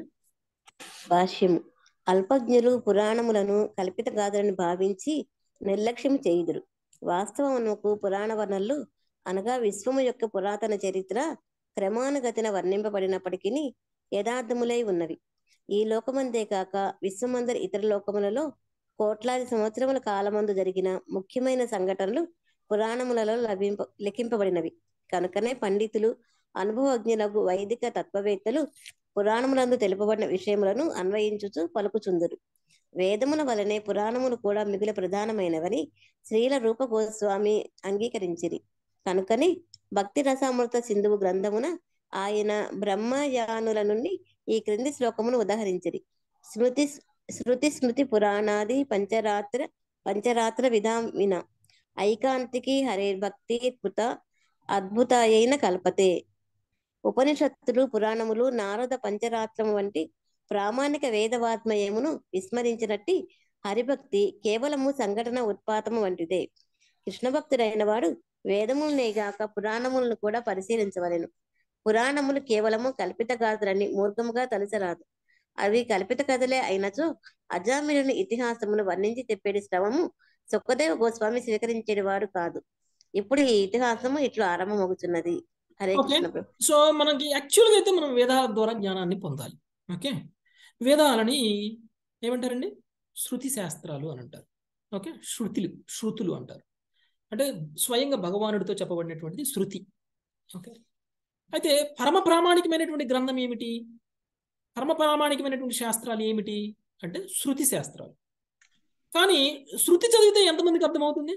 భాష్యము అల్పజ్ఞులు పురాణములను కల్పిత గాథలను భావించి నిర్లక్ష్యం చేయుదురు వాస్తవమునకు పురాణ వర్ణనలు అనగా విశ్వము యొక్క పురాతన చరిత్ర క్రమానుగతిన వర్ణింపబడినప్పటికీ యథార్థములై ఉన్నవి ఈ లోకమందే కాక విశ్వమందరి ఇతర లోకములలో కోట్లాది సంవత్సరముల కాలమందు జరిగిన ముఖ్యమైన సంఘటనలు పురాణములలో లభింప లిఖింపబడినవి కనుకనే పండితులు అనుభవజ్ఞులకు వైదిక తత్వవేత్తలు పురాణములందు తెలుపబడిన విషయములను అన్వయించుచు పలుకుచుందురు వేదముల వలనే పురాణములు కూడా మిగుల ప్రధానమైనవని శ్రీల రూప గోస్వామి అంగీకరించిరి కనుకని భక్తి రసామృత సింధువు గ్రంథమున ఆయన బ్రహ్మయానుల నుండి ఈ క్రింది శ్లోకమును ఉదహరించిరి స్మృతి శృతి స్మృతి పురాణాది పంచరాత్ర పంచరాత్ర విధామిన ఐకాంతికి హరే భక్తి కృత అద్భుతాయైన కల్పతే ఉపనిషత్తులు పురాణములు నారద పంచరాత్రము వంటి ప్రామాణిక వేదవాత్మయమును విస్మరించినట్టి హరిభక్తి కేవలము సంఘటన ఉత్పాతము వంటిదే కృష్ణ భక్తుడైన వాడు వేదములనే గాక పురాణములను కూడా పరిశీలించవలెను పురాణములు కేవలము కల్పిత గాథలని మూర్ఖముగా తలచరాదు అవి కల్పిత కథలే అయినచో అజామిలుని ఇతిహాసమును వర్ణించి చెప్పేటి శ్రవము సుఖదేవ గోస్వామి స్వీకరించేది వాడు కాదు ఇప్పుడు ఈ ఇతిహాసము ఇట్లు ఆరంభమవుతున్నది హరే ఓకే కృష్ణ ప్రభు సో మనకి యాక్చువల్గా అయితే మనం వేదాల ద్వారా జ్ఞానాన్ని పొందాలి ఓకే వేదాలని ఏమంటారండి శృతి శాస్త్రాలు అని అంటారు ఓకే శృతులు శృతులు అంటారు అంటే స్వయంగా భగవానుడితో చెప్పబడినటువంటిది శృతి ఓకే అయితే పరమ ప్రామాణికమైనటువంటి గ్రంథం ఏమిటి పరమ ప్రామాణికమైనటువంటి శాస్త్రాలు ఏమిటి అంటే శృతి శాస్త్రాలు కానీ శృతి చదివితే ఎంతమందికి అర్థమవుతుంది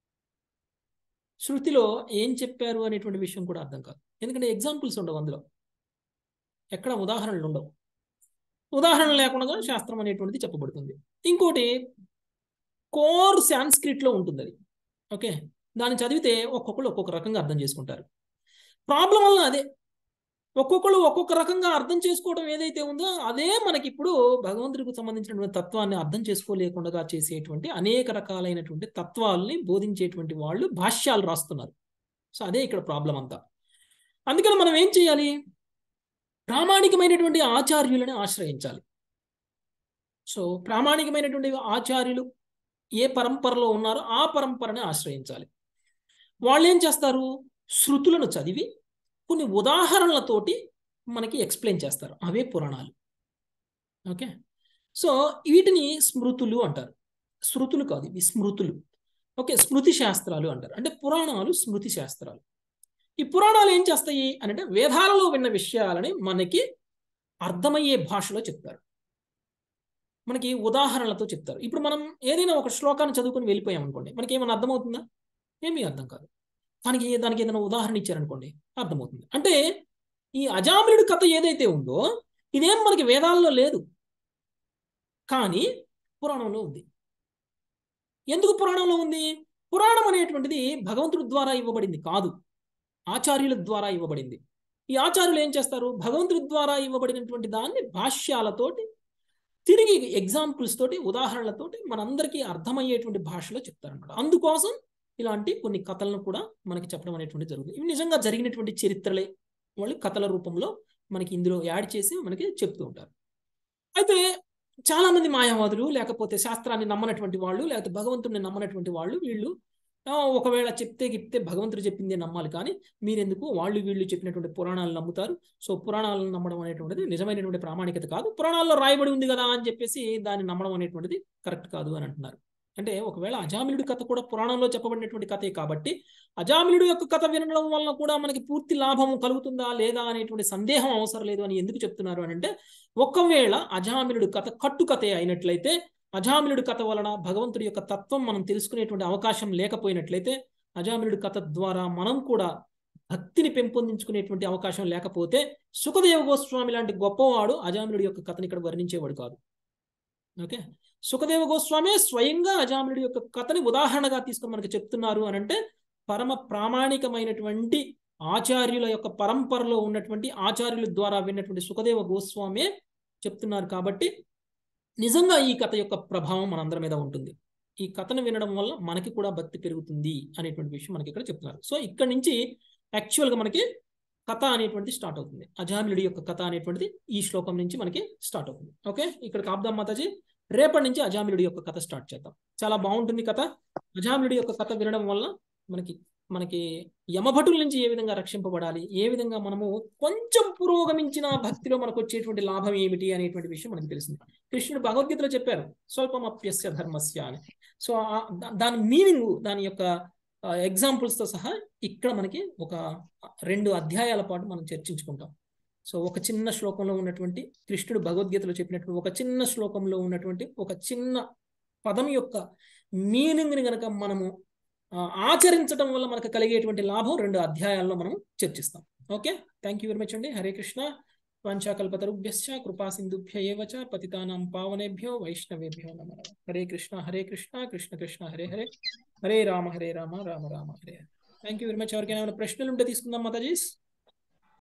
శృతిలో ఏం చెప్పారు అనేటువంటి విషయం కూడా అర్థం కాదు ఎందుకంటే ఎగ్జాంపుల్స్ ఉండవు అందులో ఎక్కడ ఉదాహరణలు ఉండవు ఉదాహరణ లేకుండా శాస్త్రం అనేటువంటిది చెప్పబడుతుంది ఇంకోటి కోర్ సాంస్క్రిట్లో ఉంటుంది అది ఓకే దాన్ని చదివితే ఒక్కొక్కళ్ళు ఒక్కొక్క రకంగా అర్థం చేసుకుంటారు ప్రాబ్లం వల్ల అదే ఒక్కొక్కళ్ళు ఒక్కొక్క రకంగా అర్థం చేసుకోవడం ఏదైతే ఉందో అదే మనకి ఇప్పుడు భగవంతుడికి సంబంధించినటువంటి తత్వాన్ని అర్థం చేసుకోలేకుండా చేసేటువంటి అనేక రకాలైనటువంటి తత్వాల్ని బోధించేటువంటి వాళ్ళు భాష్యాలు రాస్తున్నారు సో అదే ఇక్కడ ప్రాబ్లం అంతా అందుకని మనం ఏం చేయాలి ప్రామాణికమైనటువంటి ఆచార్యులను ఆశ్రయించాలి సో ప్రామాణికమైనటువంటి ఆచార్యులు ఏ పరంపరలో ఉన్నారో ఆ పరంపరని ఆశ్రయించాలి వాళ్ళు ఏం చేస్తారు శృతులను చదివి కొన్ని ఉదాహరణలతోటి మనకి ఎక్స్ప్లెయిన్ చేస్తారు అవే పురాణాలు ఓకే సో వీటిని స్మృతులు అంటారు శృతులు కాదు ఇవి స్మృతులు ఓకే స్మృతి శాస్త్రాలు అంటారు అంటే పురాణాలు స్మృతి శాస్త్రాలు ఈ పురాణాలు ఏం చేస్తాయి అని అంటే వేదాలలో విన్న విషయాలని మనకి అర్థమయ్యే భాషలో చెప్తారు మనకి ఉదాహరణలతో చెప్తారు ఇప్పుడు మనం ఏదైనా ఒక శ్లోకాన్ని చదువుకొని వెళ్ళిపోయాం అనుకోండి మనకి ఏమైనా అర్థమవుతుందా ఏమీ అర్థం కాదు దానికి దానికి ఏదైనా ఉదాహరణ ఇచ్చారనుకోండి అర్థమవుతుంది అంటే ఈ అజామిలుడి కథ ఏదైతే ఉందో ఇదేం మనకి వేదాల్లో లేదు కానీ పురాణంలో ఉంది ఎందుకు పురాణంలో ఉంది పురాణం అనేటువంటిది భగవంతుడి ద్వారా ఇవ్వబడింది కాదు ఆచార్యుల ద్వారా ఇవ్వబడింది ఈ ఆచార్యులు ఏం చేస్తారు భగవంతుడి ద్వారా ఇవ్వబడినటువంటి దాన్ని భాష్యాలతోటి తిరిగి ఎగ్జాంపుల్స్ తోటి ఉదాహరణలతోటి మనందరికీ అర్థమయ్యేటువంటి భాషలో చెప్తారనమాట అందుకోసం ఇలాంటి కొన్ని కథలను కూడా మనకి చెప్పడం అనేటువంటి జరుగుతుంది ఇవి నిజంగా జరిగినటువంటి చరిత్రలే వాళ్ళు కథల రూపంలో మనకి ఇందులో యాడ్ చేసి మనకి చెప్తూ ఉంటారు అయితే చాలా మంది మాయావాదులు లేకపోతే శాస్త్రాన్ని నమ్మనటువంటి వాళ్ళు లేకపోతే భగవంతుడిని నమ్మనటువంటి వాళ్ళు వీళ్ళు ఒకవేళ చెప్తే గిప్తే భగవంతుడు చెప్పిందే నమ్మాలి కానీ మీరెందుకు వాళ్ళు వీళ్ళు చెప్పినటువంటి పురాణాలు నమ్ముతారు సో పురాణాలను నమ్మడం అనేటువంటిది నిజమైనటువంటి ప్రామాణికత కాదు పురాణాల్లో రాయబడి ఉంది కదా అని చెప్పేసి దాన్ని నమ్మడం అనేటువంటిది కరెక్ట్ కాదు అని అంటున్నారు అంటే ఒకవేళ అజామిలుడి కథ కూడా పురాణంలో చెప్పబడినటువంటి కథే కాబట్టి అజామిలుడు యొక్క కథ వినడం వలన కూడా మనకి పూర్తి లాభం కలుగుతుందా లేదా అనేటువంటి సందేహం అవసరం లేదు అని ఎందుకు చెప్తున్నారు అని అంటే ఒకవేళ అజామిలుడు కథ కట్టు కథే అయినట్లయితే అజామిలుడి కథ వలన భగవంతుడి యొక్క తత్వం మనం తెలుసుకునేటువంటి అవకాశం లేకపోయినట్లయితే అజామిలుడి కథ ద్వారా మనం కూడా భక్తిని పెంపొందించుకునేటువంటి అవకాశం లేకపోతే సుఖదేవ గోస్వామి లాంటి గొప్పవాడు అజామిలుడి యొక్క కథని ఇక్కడ వర్ణించేవాడు కాదు ఓకే సుఖదేవ గోస్వామి స్వయంగా అజామిలుడి యొక్క కథని ఉదాహరణగా తీసుకొని మనకి చెప్తున్నారు అని అంటే పరమ ప్రామాణికమైనటువంటి ఆచార్యుల యొక్క పరంపరలో ఉన్నటువంటి ఆచార్యుల ద్వారా విన్నటువంటి సుఖదేవ గోస్వామి చెప్తున్నారు కాబట్టి నిజంగా ఈ కథ యొక్క ప్రభావం మనందరి మీద ఉంటుంది ఈ కథను వినడం వల్ల మనకి కూడా భక్తి పెరుగుతుంది అనేటువంటి విషయం మనకి ఇక్కడ చెప్తున్నారు సో ఇక్కడ నుంచి యాక్చువల్గా మనకి కథ అనేటువంటిది స్టార్ట్ అవుతుంది అజామిలుడి యొక్క కథ అనేటువంటిది ఈ శ్లోకం నుంచి మనకి స్టార్ట్ అవుతుంది ఓకే ఇక్కడ కాబ్దాం మాతాజీ రేపటి నుంచి అజామిలుడి యొక్క కథ స్టార్ట్ చేద్దాం చాలా బాగుంటుంది కథ అజామిలుడి యొక్క కథ వినడం వల్ల మనకి మనకి యమభటుల నుంచి ఏ విధంగా రక్షింపబడాలి ఏ విధంగా మనము కొంచెం పురోగమించిన భక్తిలో మనకు వచ్చేటువంటి లాభం ఏమిటి అనేటువంటి విషయం మనకు తెలిసింది కృష్ణుడు భగవద్గీతలో చెప్పారు స్వల్పమప్యస్య ధర్మస్య అని సో దాని మీనింగ్ దాని యొక్క ఎగ్జాంపుల్స్తో సహా ఇక్కడ మనకి ఒక రెండు అధ్యాయాల పాటు మనం చర్చించుకుంటాం సో ఒక చిన్న శ్లోకంలో ఉన్నటువంటి కృష్ణుడు భగవద్గీతలో చెప్పినటువంటి ఒక చిన్న శ్లోకంలో ఉన్నటువంటి ఒక చిన్న పదం యొక్క మీనింగ్ని కనుక మనము ఆచరించడం వల్ల మనకు కలిగేటువంటి లాభం రెండు అధ్యాయాల్లో మనం చర్చిస్తాం okay thank you very much అండి హరే కృష్ణ వాంఛాకల్పతరుభ్యశ్చ కృపా సింధుభ్య ఏవ చ పతితానాం పావనేభ్యో వైష్ణవేభ్యో నమ Hare Krishna Hare Krishna Krishna Krishna Hare Hare Hare Rama Hare Rama Rama Rama Hare thank you very much ఎవరికైనా ప్రశ్నలు ఉంటే తీసుకుందాం మాతాజీస్